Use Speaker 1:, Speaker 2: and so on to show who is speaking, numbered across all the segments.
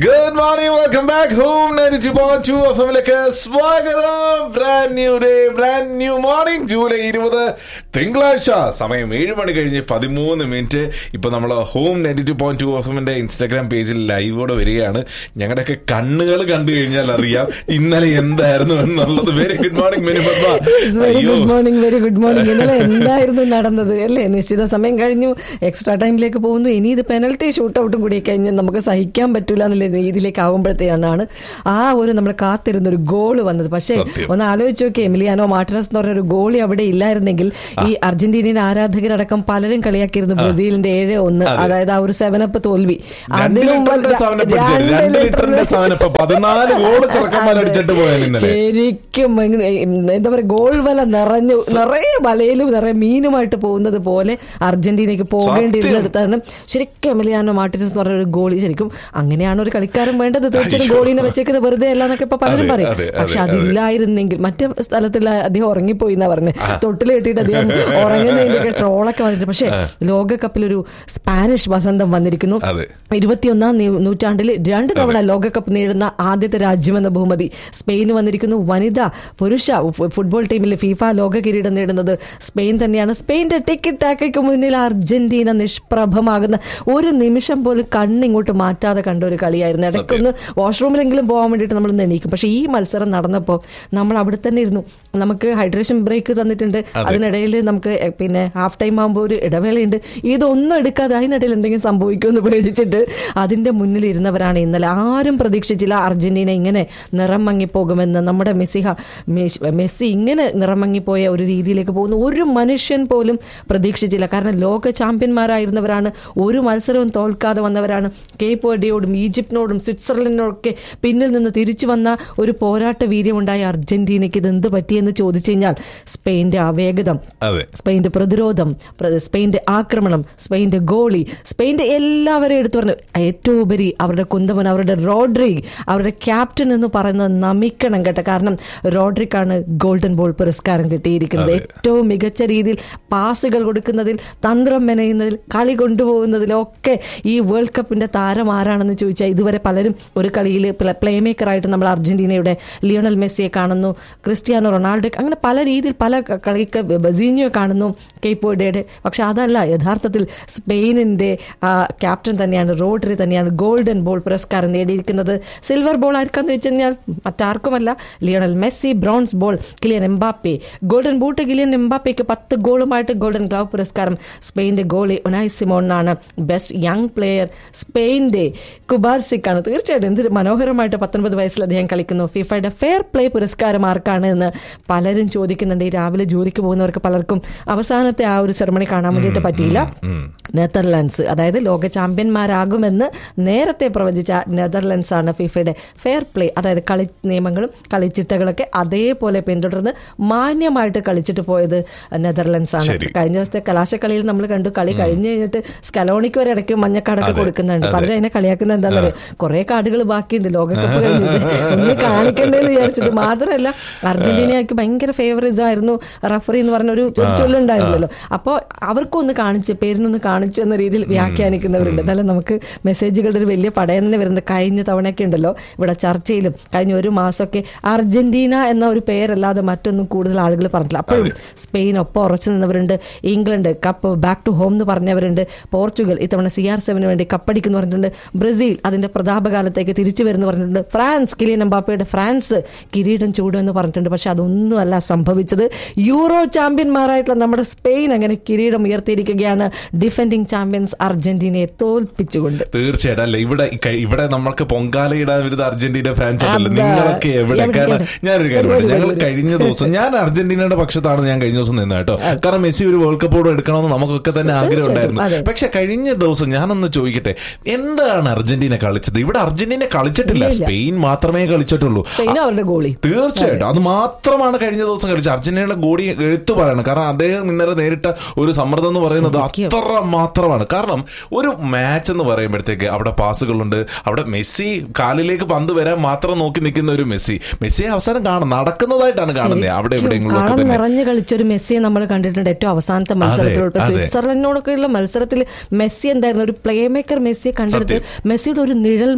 Speaker 1: Good morning welcome back home ninety point two F എമ്മിലേക്ക് സ്വാഗതം brand new day brand new morning July ഇരുപത് തിങ്കളാഴ്ച സമയം ഏഴ് മണി കഴിഞ്ഞ് പതിമൂന്ന് മിനിറ്റ് ഇപ്പൊ നമ്മൾ home ninety two point two F എമ്മിന്റെ ഇൻസ്റ്റാഗ്രാം പേജിൽ ലൈവോടെ വരികയാണ് ഞങ്ങളുടെയൊക്കെ കണ്ണുകൾ കണ്ടു കഴിഞ്ഞാൽ അറിയാം ഇന്നലെ എന്തായിരുന്നു എന്നുള്ളത് very good morning many
Speaker 2: very good morning very good morning ഇന്നലെ എന്തായിരുന്നു നടന്നത് അല്ലേ നിശ്ചിത സമയം കഴിഞ്ഞു എക്സ്ട്രാ ടൈമിലേക്ക് പോകുന്നു ഇനി ഇത് പെനൽറ്റി ഷൂട്ട് ഔട്ടും കൂടി കഴിഞ്ഞ് നമുക്ക് സഹിക്കാൻ പറ്റൂല എന്നുള്ള രീതിയിലേക്ക് ആകുമ്പോഴത്തേക്കാണ് ആ ഒരു നമ്മൾ കാത്തിരുന്ന ഒരു ഗോള് വന്നത് പക്ഷേ
Speaker 1: സത്യം.
Speaker 2: ഒന്ന് ആലോചിച്ച് നോക്കി എമിലിയാനോ മാർട്ടിനസ് എന്ന് പറഞ്ഞ ഒരു ഗോളി അവിടെ ഇല്ലായിരുന്നെങ്കിൽ ഈ അർജന്റീനിയൻ ആരാധകരടക്കം പലരും കളിയാക്കിയിരുന്നു ബ്രസീലിന്റെ ഏഴ് ഒന്ന് അതായത് ആ ഒരു സെവനപ്പ് തോൽവി
Speaker 1: രണ്ട് ലിറ്ററിന്റെ സാധനം
Speaker 2: രണ്ട്
Speaker 1: രണ്ട് ലിറ്ററിന്റെ സാധനം ഇപ്പൊ പതിനാല് ഗോള് ചെറുക്കന്മാർ അടിച്ചിട്ട് പോയാൽ ഇന്നലെ
Speaker 2: ശരിക്കും ഇങ്ങനെ എന്താ പറയുക ഗോൾ വല നിറഞ്ഞു നിറയെ വലയിലും നിറയെ മീനുമായിട്ട് പോകുന്നത് പോലെ അർജന്റീനയ്ക്ക് പോകേണ്ടിയിരുന്നിടത്താണ് ശരിക്കും എമിലിയാനോ മാർട്ടിനസ് എന്ന് പറഞ്ഞ ഒരു ഗോളി ശരിക്കും അങ്ങനെയാണ് ഒരു കളിക്കാരൻ വേണ്ടത് തീർച്ചയായും ഗോളിനെ വെച്ചേക്കുന്നത് വെറുതെ അല്ല എന്നൊക്കെ ഇപ്പൊ പലരും
Speaker 1: അതെ,
Speaker 2: പറയും
Speaker 1: അതെ,
Speaker 2: പക്ഷെ
Speaker 1: അതെ, അതെ.
Speaker 2: അതില്ലായിരുന്നെങ്കിൽ മറ്റേ സ്ഥലത്തിൽ അദ്ദേഹം ഉറങ്ങിപ്പോയി എന്നാ പറഞ്ഞത് തൊട്ടിൽ കെട്ടിയിട്ട് അദ്ദേഹം ഉറങ്ങുന്നതിന്റെ ട്രോളൊക്കെ വന്നിട്ട് പക്ഷെ ലോകകപ്പിൽ ഒരു സ്പാനിഷ് വസന്തം വന്നിരിക്കുന്നു
Speaker 1: അതെ.
Speaker 2: ഇരുപത്തിയൊന്നാം നൂ- നൂറ്റാണ്ടിൽ രണ്ട് തവണ ലോകകപ്പ് നേടുന്ന ആദ്യത്തെ രാജ്യമെന്ന ബഹുമതി സ്പെയിന് വന്നിരിക്കുന്നു വനിതാ പുരുഷ ഫു- ഫുട്ബോൾ ടീമിൽ ഫിഫ ലോക കിരീടം നേടുന്നത് സ്പെയിൻ തന്നെയാണ് സ്പെയിന്റെ ടിക്കറ്റ് ടാക്കയ്ക്ക് മുന്നിൽ അർജന്റീന നിഷ്പ്രഭമാകുന്ന ഒരു നിമിഷം പോലും കണ്ണിങ്ങോട്ട് മാറ്റാതെ കണ്ട ഒരു കളിയായിരുന്നു ഇടയ്ക്കൊന്ന് വാഷ്റൂമിലെങ്കിലും പോകാൻ വേണ്ടിയിട്ട് നമ്മൾ എണീക്കും പക്ഷേ ഈ മത്സരം നടന്നപ്പോൾ നമ്മൾ അവിടെ തന്നെ ഇരുന്നു നമുക്ക് ഹൈഡ്രേഷൻ ബ്രേക്ക് തന്നിട്ടുണ്ട് അതിനിടയിൽ നമുക്ക് എ, പിന്നെ ഹാഫ് ടൈം ആകുമ്പോൾ ഒരു ഇടവേളയുണ്ട് ഇതൊന്നും എടുക്കാതെ അതിനിടയിൽ എന്തെങ്കിലും സംഭവിക്കുമെന്ന് പേടിച്ചിട്ട് അതിന്റെ മുന്നിൽ ഇരുന്നവരാണ് ഇന്നലെ ആരും പ്രതീക്ഷിച്ചില്ല അർജന്റീന ഇങ്ങനെ നിറം മങ്ങിപ്പോകുമെന്ന് നമ്മുടെ മെസ്സിഹ മെസ്- മെസ്സി ഇങ്ങനെ നിറം മങ്ങിപ്പോയ ഒരു രീതിയിലേക്ക് പോകുന്നു ഒരു മനുഷ്യൻ പോലും പ്രതീക്ഷിച്ചില്ല കാരണം ലോക ചാമ്പ്യന്മാരായിരുന്നവരാണ് ഒരു മത്സരവും തോൽക്കാതെ വന്നവരാണ് കേപ്പ് വെർഡിയോടും ഈജിപ്തിനോടും സ്വിറ്റ്സർലൻഡിനോടൊക്കെ പിന്നിൽ നിന്ന് തിരിച്ചു വന്ന ഒരു പോരാട്ട വീര്യമുണ്ടായ അർജന്റീനയ്ക്ക് ഇത് എന്ത് പറ്റിയെന്ന് ചോദിച്ചു കഴിഞ്ഞാൽ സ്പെയിന്റെ അവേഗതം
Speaker 1: അതെ
Speaker 2: സ്പെയിന്റെ പ്രതിരോധം പ്ര- സ്പെയിന്റെ ആക്രമണം സ്പെയിന്റെ ഗോളി സ്പെയിന്റെ എല്ലാവരെയും എടുത്തു പറഞ്ഞു ഏറ്റവും ഉപരി അവരുടെ കുന്തമൻ അവരുടെ റോഡ്രിഗ് അവരുടെ ക്യാപ്റ്റൻ എന്ന് പറയുന്നത് നമിക്കണം കേട്ടോ കാരണം റോഡ്രിക്കാണ് ഗോൾഡൻ ബോൾ പുരസ്കാരം കിട്ടിയിരിക്കുന്നത് ഏറ്റവും മികച്ച രീതിയിൽ പാസുകൾ കൊടുക്കുന്നതിൽ തന്ത്രം മെനയുന്നതിൽ കളി കൊണ്ടുപോകുന്നതിലൊക്കെ ഈ വേൾഡ് കപ്പിന്റെ താരം ആരാണെന്ന് ചോദിച്ചാൽ ഇതുവരെ പലരും ഒരു കളിയിൽ പ്ലേ മേക്കറായിട്ട് നമ്മൾ അർജന്റീനയുടെ ലിയോണൽ മെസ്സിയെ കാണുന്നു ക്രിസ്ത്യാനോ റൊണാൾഡോ അങ്ങനെ പല രീതിയിൽ പല ക- കളിക്ക് ബസീനിയോ കാണുന്നു കേപ്പോഡയുടെ പക്ഷെ അതല്ല യഥാർത്ഥത്തിൽ സ്പെയിനിന്റെ ആ, ക്യാപ്റ്റൻ തന്നെയാണ് റോഡറി തന്നെയാണ് ഗോൾഡൻ ബോൾ പുരസ്കാരം നേടിയിരിക്കുന്നത് സിൽവർ ബോൾ ആർക്കാന്ന് വെച്ച് കഴിഞ്ഞാൽ മറ്റാർക്കുമല്ല Lionel Messi bronze ball Kylian Mbappe golden boot Kylian എംബാപ്പയ്ക്ക് പത്ത് ഗോളുമായിട്ട് ഗോൾഡൻ ഗ്ലൗ പുരസ്കാരം സ്പെയിന്റെ ഗോളി ഒനായ് സിമോണിനാണ് ബെസ്റ്റ് യങ് പ്ലെയർ സ്പെയിന്റെ കുബാർസിക്കാണ് തീർച്ചയായിട്ടും എന്തൊരു മനോഹരമായിട്ട് പത്തൊൻപത് വയസ്സിൽ അദ്ദേഹം കളിക്കുന്നു ഫിഫയുടെ ഫെയർ പ്ലേ പുരസ്കാരം ആർക്കാണ് എന്ന് പലരും ചോദിക്കുന്നുണ്ട് ഈ രാവിലെ ജോലിക്ക് പോകുന്നവർക്ക് പലർക്കും അവസാനത്തെ ആ ഒരു സെറമണി കാണാൻ വേണ്ടിയിട്ട് പറ്റിയില്ല നെതർലാൻഡ്സ് അതായത് ലോക ചാമ്പ്യന്മാരാകുമെന്ന് നേരത്തെ പ്രവചിച്ച നെതർലാൻഡ്സ് ആണ് ഫിഫയുടെ ഫെയർ പ്ലേ അതായത് കളി നിയമങ്ങളും കളിച്ചിട്ടകളൊക്കെ അതേപോലെ പിന്തുടർന്ന് മാന്യമായിട്ട് കളിച്ചിട്ട് പോയത് നെതർലാൻഡ്സ് ആണ്
Speaker 1: ശരി.
Speaker 2: കഴിഞ്ഞ ദിവസത്തെ കലാശക്കളിയിൽ നമ്മൾ കണ്ടു കളി കഴിഞ്ഞ് കഴിഞ്ഞിട്ട് സ്കലോണിക്ക് വരെ ഇടയ്ക്ക് മഞ്ഞക്കാടൊക്കെ
Speaker 1: അതെ,
Speaker 2: കൊടുക്കുന്നുണ്ട്
Speaker 1: അതെ.
Speaker 2: പലരും അതിനെ കളിയാക്കുന്നത് എന്താണെന്നറിയോ കുറെ കാർഡുകൾ ബാക്കിയുണ്ട് ലോകകപ്പ് കഴിഞ്ഞിട്ട് ഒന്ന് കാണിക്കണ്ടേന്ന് വിചാരിച്ചിട്ട് മാത്രമല്ല അർജന്റീനയ്ക്ക് ഭയങ്കര ഫേവറിസം ആയിരുന്നു റഫറി എന്ന് പറഞ്ഞ ഒരു ഒരു ചൊല്ലുണ്ടായിരുന്നല്ലോ അപ്പോൾ അവർക്കും ഒന്ന് കാണിച്ച് പേരിനൊന്ന് കാണിച്ചു എന്ന രീതിയിൽ വ്യാഖ്യാനിക്കുന്നവരുണ്ട് എന്നാലും നമുക്ക് മെസ്സേജുകളുടെ ഒരു വലിയ പടയം തന്നെ വരുന്നത് കഴിഞ്ഞ തവണയൊക്കെ ഉണ്ടല്ലോ ഇവിടെ ചർച്ചയിലും കഴിഞ്ഞ ഒരു മാസമൊക്കെ അർജന്റീന എന്ന ഒരു പേരല്ലാതെ മറ്റൊന്നും കൂടുതൽ ആളുകൾ പറഞ്ഞില്ല അപ്പോഴും സ്പെയിൻ ഒപ്പം ഉറച്ചു നിന്നവരുണ്ട് England cup back to home എന്ന് പറഞ്ഞവരുണ്ട് പോർച്ചുഗൽ ഇത്തവണ സി ആർ സെവന് വേണ്ടി കപ്പടിക്കുന്നു പറഞ്ഞിട്ടുണ്ട് ബ്രസീൽ അതിന്റെ പ്രതാപകാലത്തേക്ക് തിരിച്ചു വരുന്നു പറഞ്ഞിട്ടുണ്ട് ഫ്രാൻസ് കിലിയൻ എംബാപ്പയുടെ ഫ്രാൻസ് കിരീടം ചൂടുമെന്ന് പറഞ്ഞിട്ടുണ്ട് പക്ഷെ അതൊന്നുമല്ല സംഭവിച്ചത് യൂറോ ചാമ്പ്യന്മാരായിട്ടുള്ള നമ്മുടെ സ്പെയിൻ അങ്ങനെ കിരീടം ഉയർത്തിയിരിക്കുകയാണ് ഡിഫെൻഡിംഗ് ചാമ്പ്യൻസ് അർജന്റീനയെ തോൽപ്പിച്ചുകൊണ്ട്
Speaker 1: തീർച്ചയായിട്ടും അല്ല ഇവിടെ ക- ഇവിടെ നമ്മൾക്ക് പൊങ്കാലയിടാൻ വരുന്നത് അർജന്റീന ഫ്രാൻസ് ആണല്ലോ
Speaker 2: അതാ.
Speaker 1: നിങ്ങളൊക്കെ എവിടെ
Speaker 2: എവിടെ,
Speaker 1: കാരണം
Speaker 2: എവിടെ?
Speaker 1: ഞാനൊരു കാര്യം
Speaker 2: ഒരു,
Speaker 1: പറയാം.
Speaker 2: ഒരു,
Speaker 1: ഞങ്ങൾ
Speaker 2: ഒരു.
Speaker 1: കഴിഞ്ഞ ദിവസം ഞാൻ അർജന്റീനയുടെ പക്ഷത്താണ് ഞാൻ കഴിഞ്ഞ ദിവസം നിന്നത് കേട്ടോ കാരണം മെസ്സി ഒരു വേൾഡ് കപ്പോട് എടുക്കണമെന്ന് നമുക്കൊക്കെ തന്നെ ആഗ്രഹം
Speaker 2: തീർച്ചയായിട്ടും,
Speaker 1: ഉണ്ടായിരുന്നു
Speaker 2: അതെ.
Speaker 1: പക്ഷെ കഴിഞ്ഞ ദിവസം ഞാനൊന്ന് ചോദിക്കട്ടെ എന്താണ് അർജന്റീന കളിച്ചത് ഇവിടെ അർജന്റീന കളിച്ചിട്ടില്ല
Speaker 2: ഇല്ല, ഇല്ല.
Speaker 1: സ്പെയിൻ മാത്രമേ കളിച്ചിട്ടുള്ളൂ
Speaker 2: സ്പെയിനും അവരുടെ ഗോളി
Speaker 1: തീർച്ചയായിട്ടും അത് മാത്രമാണ് കഴിഞ്ഞ ദിവസം കളിച്ചത് അർജന്റീനയുടെ ഗോളി എടുത്തു പറയണം കാരണം അദ്ദേഹം ഇന്നലെ നേരിട്ട ഒരു സമ്മർദ്ദം എന്ന് പറയുന്നത്
Speaker 2: ശരിക്കും.
Speaker 1: അത്ര മാത്രമാണ് കാരണം ഒരു മാച്ച് എന്ന് പറയുമ്പോഴത്തേക്ക് അവിടെ പാസുകളുണ്ട് അവിടെ മെസ്സി കാലിലേക്ക് പന്ത് വരാൻ മാത്രം നോക്കി നിൽക്കുന്ന ഒരു മെസ്സി മെസ്സിയെ അവസാനം കാണാം നടക്കുന്നതായിട്ടാണ് കാണുന്നത് അവിടെ എവിടെയെങ്കിലുമൊക്കെ
Speaker 2: കളം
Speaker 1: തന്നെ
Speaker 2: നിറഞ്ഞു കളിച്ചൊരു മെസ്സിയെ നമ്മൾ കണ്ടിട്ടുണ്ട് ഏറ്റവും അവസാനത്തെ മത്സരത്തിൽ
Speaker 1: അതെ,
Speaker 2: ഉൾപ്പെടെ
Speaker 1: അതെ.
Speaker 2: സ്വിറ്റ്സർലൻഡിനോടൊക്കെയുള്ള മത്സരത്തിൽ മെസ്സി എന്തായിരുന്നു ഒരു പ്ലേ മേക്കർ മെസ്സിയെ കണ്ടെടുത്ത് മെസ്സിയുടെ ഒരു നിഴൽ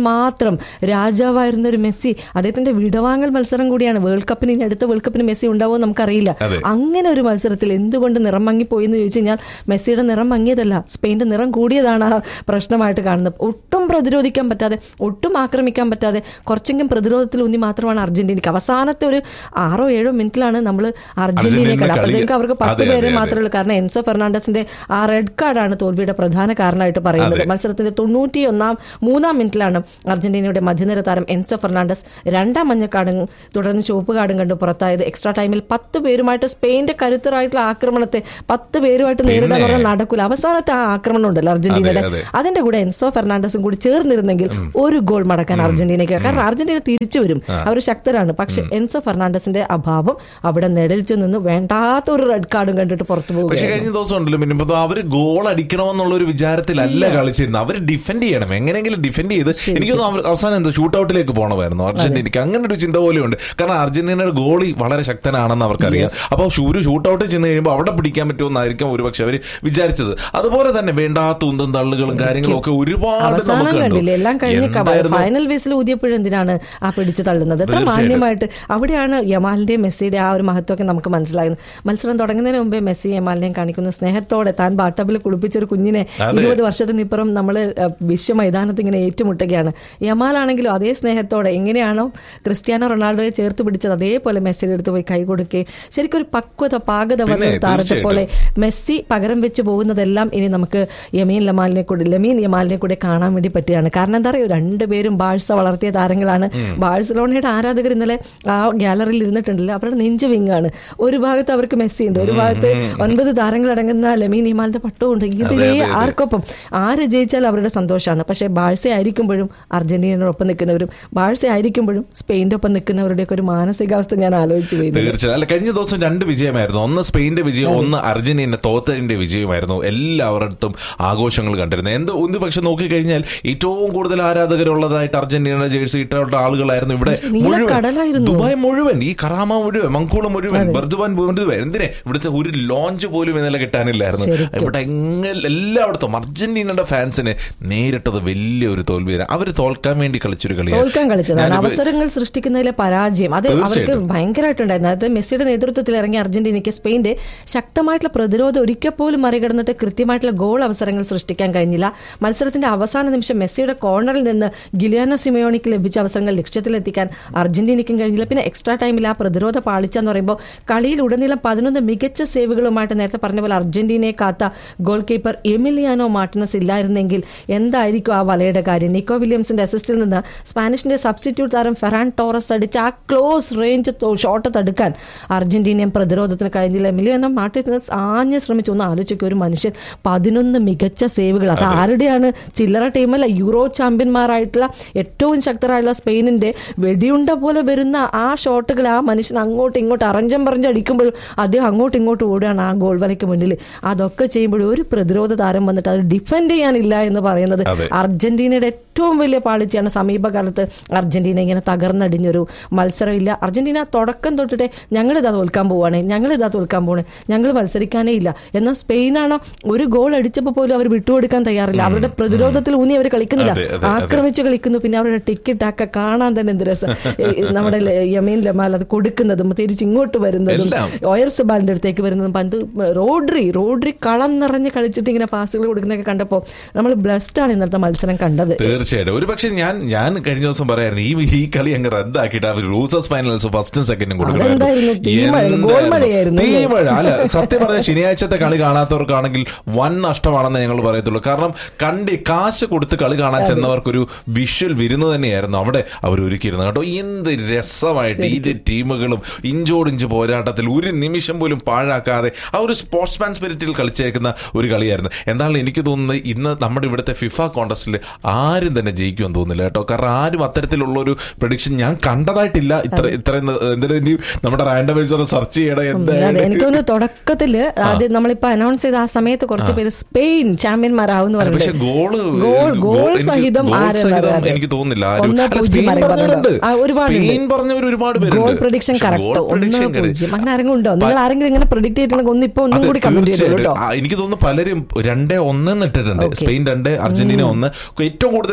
Speaker 2: മാത്രം രാജാവായിരുന്ന ഒരു മെസ്സി അദ്ദേഹത്തിന്റെ വിടവാങ്ങൽ മത്സരം കൂടിയാണ് വേൾഡ് കപ്പിന് ഇനി അടുത്ത വേൾഡ് കപ്പിന് മെസ്സി ഉണ്ടാവുമോ നമുക്കറിയില്ല
Speaker 1: അതെ.
Speaker 2: അങ്ങനെ ഒരു മത്സരത്തിൽ എന്തുകൊണ്ട് നിറം മങ്ങിപ്പോയി എന്ന് ചോദിച്ചു കഴിഞ്ഞാൽ മെസ്സിയുടെ നിറം മങ്ങിയതല്ല സ്പെയിന്റെ നിറം കൂടിയതാണ് ആ പ്രശ്നമായിട്ട് കാണുന്നത് ഒട്ടും പ്രതിരോധിക്കാൻ പറ്റാതെ ഒട്ടും ആക്രമിക്കാൻ പറ്റാതെ കുറച്ചെങ്കിലും പ്രതിരോധത്തിൽ ഊന്നി മാത്രമാണ് അർജന്റീനക്ക് അവസാനത്തെ ഒരു ആറോ ഏഴോ മിനിറ്റിലാണ് നമ്മൾ അർജന്റീനയെ
Speaker 1: അർജന്റീന
Speaker 2: കണ്ടത്
Speaker 1: കളി-
Speaker 2: അപ്പോഴത്തേക്ക് അവർക്ക് പത്ത്
Speaker 1: അതെ,
Speaker 2: പേരെ
Speaker 1: അതെ,
Speaker 2: മാത്രമേ ഉള്ളൂ കാരണം എൻസോ ഫെർണാണ്ടസിന്റെ ആ റെഡ് കാർഡാണ് തോൽവിയുടെ പ്രധാന കാരണമായിട്ട് പറയുന്നത്
Speaker 1: അതെ.
Speaker 2: മത്സരത്തിന്റെ തൊണ്ണൂറ്റി ഒന്നാം മൂന്നാം മിനിറ്റിലാണ് അർജന്റീനയുടെ മധ്യനിര താരം എൻസോ ഫെർണാണ്ടസ് രണ്ടാം മഞ്ഞക്കാർഡും തുടർന്ന് ചുവപ്പ് കാർഡും കണ്ട് പുറത്തായത് എക്സ്ട്രാ ടൈമിൽ പത്ത് പേരുമായിട്ട് സ്പെയിന്റെ കരുത്തരായിട്ടുള്ള ആക്രമണത്തെ പത്ത് പേരുമായിട്ട് നേരിടാൻ
Speaker 1: പിന്നെ.
Speaker 2: പറഞ്ഞാൽ നടക്കൂല അവസാനത്തെ ആ ആക്രമണം ഉണ്ടല്ലോ അർജന്റീനയുടെ
Speaker 1: അതെ, അതെ.
Speaker 2: അതിന്റെ കൂടെ എൻസോ ഫെർണാണ്ടസും കൂടി ചേർന്നിരുന്നെങ്കിൽ ഒരു ഗോൾ മടക്കാൻ അർജന്റീനയ്ക്ക് കാരണം അർജന്റീന തിരിച്ചു വരും അവർ ശക്തരാണ് പക്ഷെ എൻസോ ഫെർണാണ്ടസിന്റെ അഭാവം അവിടെ നെടലിച്ചു നിന്ന് വേണ്ടാത്ത ഒരു റെഡ് കാർഡും കണ്ടിട്ട് പുറത്തു
Speaker 1: പക്ഷെ
Speaker 2: പോകുകയാണ്
Speaker 1: കഴിഞ്ഞ ദിവസം ഉണ്ടല്ലോ മിനിമം അവര് ഗോൾ അടിക്കണമെന്നുള്ള ഒരു വിചാരത്തിലല്ല കളിച്ചിരുന്നത് അവര് ഡിഫെൻഡ് ചെയ്യണം എങ്ങനെയെങ്കിലും ഡിഫെൻഡ് ചെയ്ത് എനിക്കൊന്നും അവർ അവസാനം എന്തോ ഷൂട്ട് ഔട്ടിലേക്ക് പോകണമായിരുന്നു അർജന്റീനക്ക് അങ്ങനെ ഒരു ചിന്ത പോലെയുണ്ട് കാരണം അർജന്റീനയുടെ ഗോളി വളരെ ശക്തനാണെന്ന് അവർക്കറിയാം അപ്പോൾ ഒരു ഷൂട്ട് ഔട്ടിൽ ചെന്ന് കഴിയുമ്പോൾ അവിടെ പിടിക്കാൻ പറ്റുമെന്നായിരിക്കും ഒരുപക്ഷെ അവർ വിചാരിച്ചത് അതുപോലെ തന്നെ വേണ്ടാത്ത ഉന്തും തള്ളുകളും കാര്യങ്ങളും ഒക്കെ ഒരുപാട്
Speaker 2: അവസാനം
Speaker 1: നമുക്ക് കണ്ടു.
Speaker 2: കണ്ടില്ലേ എല്ലാം കഴിഞ്ഞ
Speaker 1: എന്തായിരുന്നു?
Speaker 2: ഫൈനൽ ബേസിൽ ഊതിയപ്പോഴും എന്തിനാണ് ആ പിടിച്ചു തള്ളുന്നത് എത്ര
Speaker 1: തീർച്ചയായിട്ടും.
Speaker 2: മാന്യമായിട്ട് അവിടെയാണ് യമാലിന്റെയും മെസ്സിയുടെ ആ ഒരു മഹത്വമൊക്കെ നമുക്ക് മനസ്സിലാകുന്നത് മത്സരം തുടങ്ങുന്നതിന് മുമ്പേ മെസ്സി യമാലിനെയും കാണിക്കുന്ന സ്നേഹത്തോടെ താൻ ബാട്ടബിൽ കുളിപ്പിച്ച ഒരു കുഞ്ഞിനെ
Speaker 1: അതെ.
Speaker 2: ഇരുപത് വർഷത്തിനിപ്പുറം നമ്മൾ വിശ്വ മൈതാനത്ത് ഇങ്ങനെ ഏറ്റുമുട്ടുകയാണ് യമാലാണെങ്കിലും അതേ സ്നേഹത്തോടെ എങ്ങനെയാണോ ക്രിസ്ത്യാനോ റൊണാൾഡോയെ ചേർത്ത് പിടിച്ചത് അതേപോലെ മെസ്സിയുടെ അടുത്ത് പോയി കൈ കൊടുക്കുകയും ശരിക്കും ഒരു പക്വത പാകത വന്ന
Speaker 1: പിന്നെ,
Speaker 2: ഒരു താരത്തെ പോലെ മെസ്സി പകരം വെച്ച് പോകുന്നതെല്ലാം ഇനി നമുക്ക് യമീൻ ലമാലിനെ കൂടി ലമീൻ യമാലിനെ കൂടി കാണാൻ വേണ്ടി പറ്റുകയാണ് കാരണം എന്താ പറയുക രണ്ടുപേരും ബാഴ്സ വളർത്തിയ താരങ്ങളാണ് ബാഴ്സലോണയുടെ ആരാധകർ ഇന്നലെ ആ ഗാലറിയിൽ ഇരുന്നിട്ടുണ്ടല്ലോ അവരുടെ നെഞ്ച് വിങ്ങാണ് ഒരു ഭാഗത്ത് അവർക്ക് മെസ്സി ഉണ്ട് ഒരു ഭാഗത്ത് ഒൻപത് താരങ്ങൾ അടങ്ങുന്ന ലമീൻ യമാലിന്റെ പട്ടമുണ്ട് ഇതിലേ
Speaker 1: അതെ, അതെ.
Speaker 2: ആർക്കൊപ്പം ആര് ജയിച്ചാലും അവരുടെ സന്തോഷമാണ് പക്ഷേ ബാഴ്സ ആയിരിക്കുമ്പോഴും അർജന്റീനയോടൊപ്പം നിൽക്കുന്നവരും ബാഴ്സ ആയിരിക്കുമ്പോഴും സ്പെയിൻ്റെ ഒപ്പം നിൽക്കുന്നവരുടെയൊക്കെ ഒരു മാനസികാവസ്ഥ ഞാൻ ആലോചിച്ച് പോയി
Speaker 1: തീർച്ചയായും അല്ല കഴിഞ്ഞ ദിവസം രണ്ട് വിജയമായിരുന്നു ഒന്ന് സ്പെയിന്റെ വിജയം ഒന്ന് അർജന്റീന തോത്തതിന്റെ വിജയമായിരുന്നു എല്ലാവരുടെ ആഘോഷങ്ങൾ കണ്ടിരുന്നത് എന്ത് ഒന്ന് പക്ഷെ നോക്കിക്കഴിഞ്ഞാൽ ഏറ്റവും കൂടുതൽ ആരാധകരുള്ളതായിട്ട് അർജന്റീനയുടെ ജേഴ്സി ഇട്ടുള്ള ആളുകളായിരുന്നു ഇവിടെ
Speaker 2: നീല
Speaker 1: മുഴുവൻ
Speaker 2: കടലായിരുന്നു.
Speaker 1: ദുബായ് മുഴുവൻ ഈ കറാമ മുഴുവൻ മങ്കൂള് മുഴുവൻ ബർദുബാൻ മുഴുവൻ എന്തിനെ ഇവിടുത്തെ ഒരു ലോഞ്ച് പോലും ഇന്നലെ കിട്ടാനില്ലായിരുന്നു
Speaker 2: ശരിക്കും.
Speaker 1: ഇവിടെ എങ്ങനെ എല്ലായിടത്തും അർജന്റീനയുടെ ഫാൻസിന് നേരിട്ടത് വലിയൊരു തോൽവിയാണ് അവർ തോൽക്കാൻ വേണ്ടി കളിച്ചൊരു കളിയാണ്
Speaker 2: തോൽക്കാൻ കളിച്ചതാണ്
Speaker 1: ഞാനിപ്പോ-
Speaker 2: അവസരങ്ങൾ സൃഷ്ടിക്കുന്നതിലെ പരാജയം അത് അവർക്ക്
Speaker 1: തീർച്ചയായിട്ടും.
Speaker 2: ഭയങ്കരമായിട്ടുണ്ടായിരുന്നു അതായത് മെസ്സിയുടെ നേതൃത്വത്തിൽ ഇറങ്ങിയ അർജന്റീനയ്ക്ക് സ്പെയിന്റെ ശക്തമായിട്ടുള്ള പ്രതിരോധം ഒരിക്കൽ പോലും മറികടന്നിട്ട് കൃത്യമായിട്ടുള്ള ഗോൾ അവസരങ്ങൾ സൃഷ്ടിക്കാൻ കഴിഞ്ഞില്ല മത്സരത്തിന്റെ അവസാന നിമിഷം മെസ്സിയുടെ കോർണറിൽ നിന്ന് ഗിലിയാനോ സിമയോണിക്ക് ലഭിച്ച അവസരങ്ങൾ ലക്ഷ്യത്തിലെത്തിക്കാൻ അർജന്റീനയ്ക്കും കഴിഞ്ഞില്ല പിന്നെ എക്സ്ട്രാ ടൈമിൽ ആ പ്രതിരോധ പാളിച്ച എന്ന് പറയുമ്പോൾ കളിയിൽ ഉടനീളം പതിനൊന്ന് മികച്ച സേവുകളുമായിട്ട് നേരത്തെ പറഞ്ഞ പോലെ അർജന്റീനയെ കാത്ത ഗോൾ കീപ്പർ എമിലിയാനോ മാർട്ടിനസ് ഇല്ലായിരുന്നെങ്കിൽ എന്തായിരിക്കും ആ വലയുടെ കാര്യം നിക്കോ വില്യംസിന്റെ അസിസ്റ്റിൽ നിന്ന് സ്പാനിഷിന്റെ സബ്സ്റ്റിറ്റ്യൂട്ട് താരം ഫെറാൻ ടോറസ് അടിച്ച ആ ക്ലോസ് റേഞ്ച് ഷോട്ട് തടുക്കാൻ അർജന്റീനിയൻ പ്രതിരോധത്തിന് കഴിഞ്ഞില്ല എമിലിയാനോ മാർട്ടിനസ് ആഞ്ഞ് ശ്രമിച്ചു ഒന്ന് ആലോചിക്കുക ഒരു മനുഷ്യൻ പതിനൊന്ന് മികച്ച സേവുകൾ അത് ആരുടെയാണ് ചില്ലറ ടീമല്ല യൂറോ ചാമ്പ്യന്മാരായിട്ടുള്ള ഏറ്റവും ശക്തരായുള്ള സ്പെയിനിന്റെ വെടിയുണ്ട പോലെ വരുന്ന ആ ഷോട്ടുകൾ ആ മനുഷ്യൻ അങ്ങോട്ടും ഇങ്ങോട്ടും അറഞ്ചം പറഞ്ഞ് അടിക്കുമ്പോൾ അദ്ദേഹം അങ്ങോട്ടും ഇങ്ങോട്ടും ഓടുകയാണ് ആ ഗോൾ വലയ്ക്ക് മുന്നിൽ അതൊക്കെ ചെയ്യുമ്പോൾ ഒരു പ്രതിരോധ താരം വന്നിട്ട് അത് ഡിഫെൻഡ് ചെയ്യാനില്ല എന്ന് പറയുന്നത്
Speaker 1: അതെ.
Speaker 2: അർജന്റീനയുടെ ഏറ്റവും വലിയ പാളിച്ചയാണ് സമീപകാലത്ത് അർജന്റീന ഇങ്ങനെ തകർന്നടിഞ്ഞൊരു മത്സരമില്ല അർജന്റീന തുടക്കം തൊട്ടിട്ട് ഞങ്ങൾ ഇതാ തോൽക്കാൻ പോവാണ് ഞങ്ങൾ ഇതാ തോൽക്കാൻ പോവാണ് ഞങ്ങൾ മത്സരിക്കാനേ ഇല്ല എന്നാൽ സ്പെയിനാണോ ഒരു ഗോൾ അടിച്ചപ്പോൾ പോലും അവർ വിട്ടുകൊടുക്കാൻ തയ്യാറില്ല അവരുടെ പ്രതിരോധത്തിൽ ഊന്നി അവർ കളിക്കുന്നില്ല
Speaker 1: അതെ, അതെ, അതെ.
Speaker 2: ആക്രമിച്ച് കളിക്കുന്നു പിന്നെ അവരുടെ ടിക്കറ്റ് ഒക്കെ കാണാൻ തന്നെ എന്ത് രസം ഈ നമ്മുടെ ല- യമീൻ ലമാൽ അത് കൊടുക്കുന്നതും തിരിച്ച് ഇങ്ങോട്ട് വരുന്നതും
Speaker 1: എല്ലാം.
Speaker 2: ഓയർ സുബാലിന്റെ അടുത്തേക്ക് വരുന്നതും പന്ത് റോഡ്രി റോഡ്രി കളം നിറഞ്ഞ് കളിച്ചിട്ട് ഇങ്ങനെ പാസുകൾ കൊടുക്കുന്നതൊക്കെ കണ്ടപ്പോൾ നമ്മൾ ബ്ലസ്ഡ് ആണ് ഇന്നത്തെ മത്സരം കണ്ടത്
Speaker 1: തീർച്ചയായിട്ടും ഒരു പക്ഷെ ഞാൻ ഞാൻ കഴിഞ്ഞ ദിവസം പറയായിരുന്നു ഈ ഈ കളി അങ്ങ് റദ്ദാക്കിയിട്ട് അവർ ലൂസേഴ്സ് ഫൈനൽസ് ഫസ്റ്റും സെക്കൻഡും
Speaker 2: അതെന്തായിരുന്നു? തീമഴ, ഗോൾ മഴയായിരുന്നു അല്ലേ?
Speaker 1: തീമഴ അല്ല സത്യം പറഞ്ഞ ശനിയാഴ്ചത്തെ കളി കാണാത്തവർക്കാണെങ്കിൽ വൻ നഷ്ടമാണെന്ന് ഞങ്ങൾ പറയത്തുള്ളൂ കാരണം കണ്ടി കാശ് കൊടുത്ത് കളി കാണാൻ ചെന്നവർക്കൊരു വിഷ്വൽ വിരുന്ന് തന്നെയായിരുന്നു അവിടെ അവർ ഒരുക്കിയിരുന്നത് കേട്ടോ എന്ത് രസമായിട്ട് ഇരു ടീമുകളും ഇഞ്ചോടിഞ്ച് പോരാട്ടത്തിൽ ഒരു നിമിഷം പോലും പാഴാക്കാതെ ആ ഒരു സ്പോർട്സ്മാൻ സ്പിരിറ്റിൽ കളിച്ചേക്കുന്ന ഒരു കളിയായിരുന്നു എന്തായാലും എനിക്ക് തോന്നുന്നത് ഇന്ന് നമ്മുടെ ഇവിടുത്തെ ഫിഫ കോൺടസ്റ്റിൽ ആരും തന്നെ ജയിക്കുമെന്ന് തോന്നുന്നില്ല കേട്ടോ കാരണം ആരും അത്തരത്തിലുള്ള ഒരു പ്രഡിക്ഷൻ ഞാൻ കണ്ടതായിട്ടില്ല ഇത്ര ഇത്രയും എന്തായാലും ഇനി നമ്മുടെ റാൻഡമൈസർ സെർച്ച് ചെയ്യണം
Speaker 2: അതെ
Speaker 1: എന്തായാലും
Speaker 2: എനിക്ക് തോന്നുന്നു തുടക്കത്തില് ആദ്യം നമ്മളിപ്പോ അനൗൺസ് ചെയ്ത ആ സമയത്ത് കുറച്ച് പേര് സ്പെയിൻ ചാമ്പ്യന്മാരാവും എന്ന്
Speaker 1: പക്ഷെ
Speaker 2: പറഞ്ഞിട്ട്
Speaker 1: ഗോള്
Speaker 2: ഗോൾ ഗോൾ
Speaker 1: എനിക്ക്
Speaker 2: സഹിതം
Speaker 1: ഗോൾ
Speaker 2: ആരെന്ന്
Speaker 1: സഹിതം
Speaker 2: അറിയാതെ.
Speaker 1: എനിക്ക് തോന്നുന്നില്ല ആരും
Speaker 2: ഒന്ന്
Speaker 1: അല്ല,
Speaker 2: പൂജ്യം
Speaker 1: സ്പെയിൻ
Speaker 2: വരെ
Speaker 1: പറഞ്ഞവരുണ്ട്
Speaker 2: ആ, ഒരുപാടുണ്ട്.
Speaker 1: സ്പെയിൻ പറഞ്ഞവർ ഒരുപാട് പേരുണ്ട്
Speaker 2: ഗോൾ പ്രഡിക്ഷൻ
Speaker 1: പക്ഷെ
Speaker 2: കറക്റ്റ്
Speaker 1: goal
Speaker 2: ഒന്ന്
Speaker 1: prediction correct.
Speaker 2: പൂജ്യം അങ്ങനെ ആരെങ്കിലും ഉണ്ടോ നിങ്ങൾ ആരെങ്കിലും ഇങ്ങനെ പ്രഡിക്ട് ചെയ്തിട്ടുണ്ടെങ്കിൽ ഒന്ന് ഇപ്പൊ ഒന്നും
Speaker 1: അതെ,
Speaker 2: കൂടി കമന്റ് ചെയ്തോളൂ
Speaker 1: തീർച്ചയായിട്ടും.
Speaker 2: കേട്ടോ
Speaker 1: ആ, എനിക്ക് തോന്നുന്നു പലരും രണ്ടേ ഒന്ന് ഇട്ടിട്ടുണ്ട്
Speaker 2: Okay.
Speaker 1: സ്പെയിൻ രണ്ട് അർജന്റീന ഒന്ന് ഏറ്റവും കൂടുതൽ വന്നേക്കുന്ന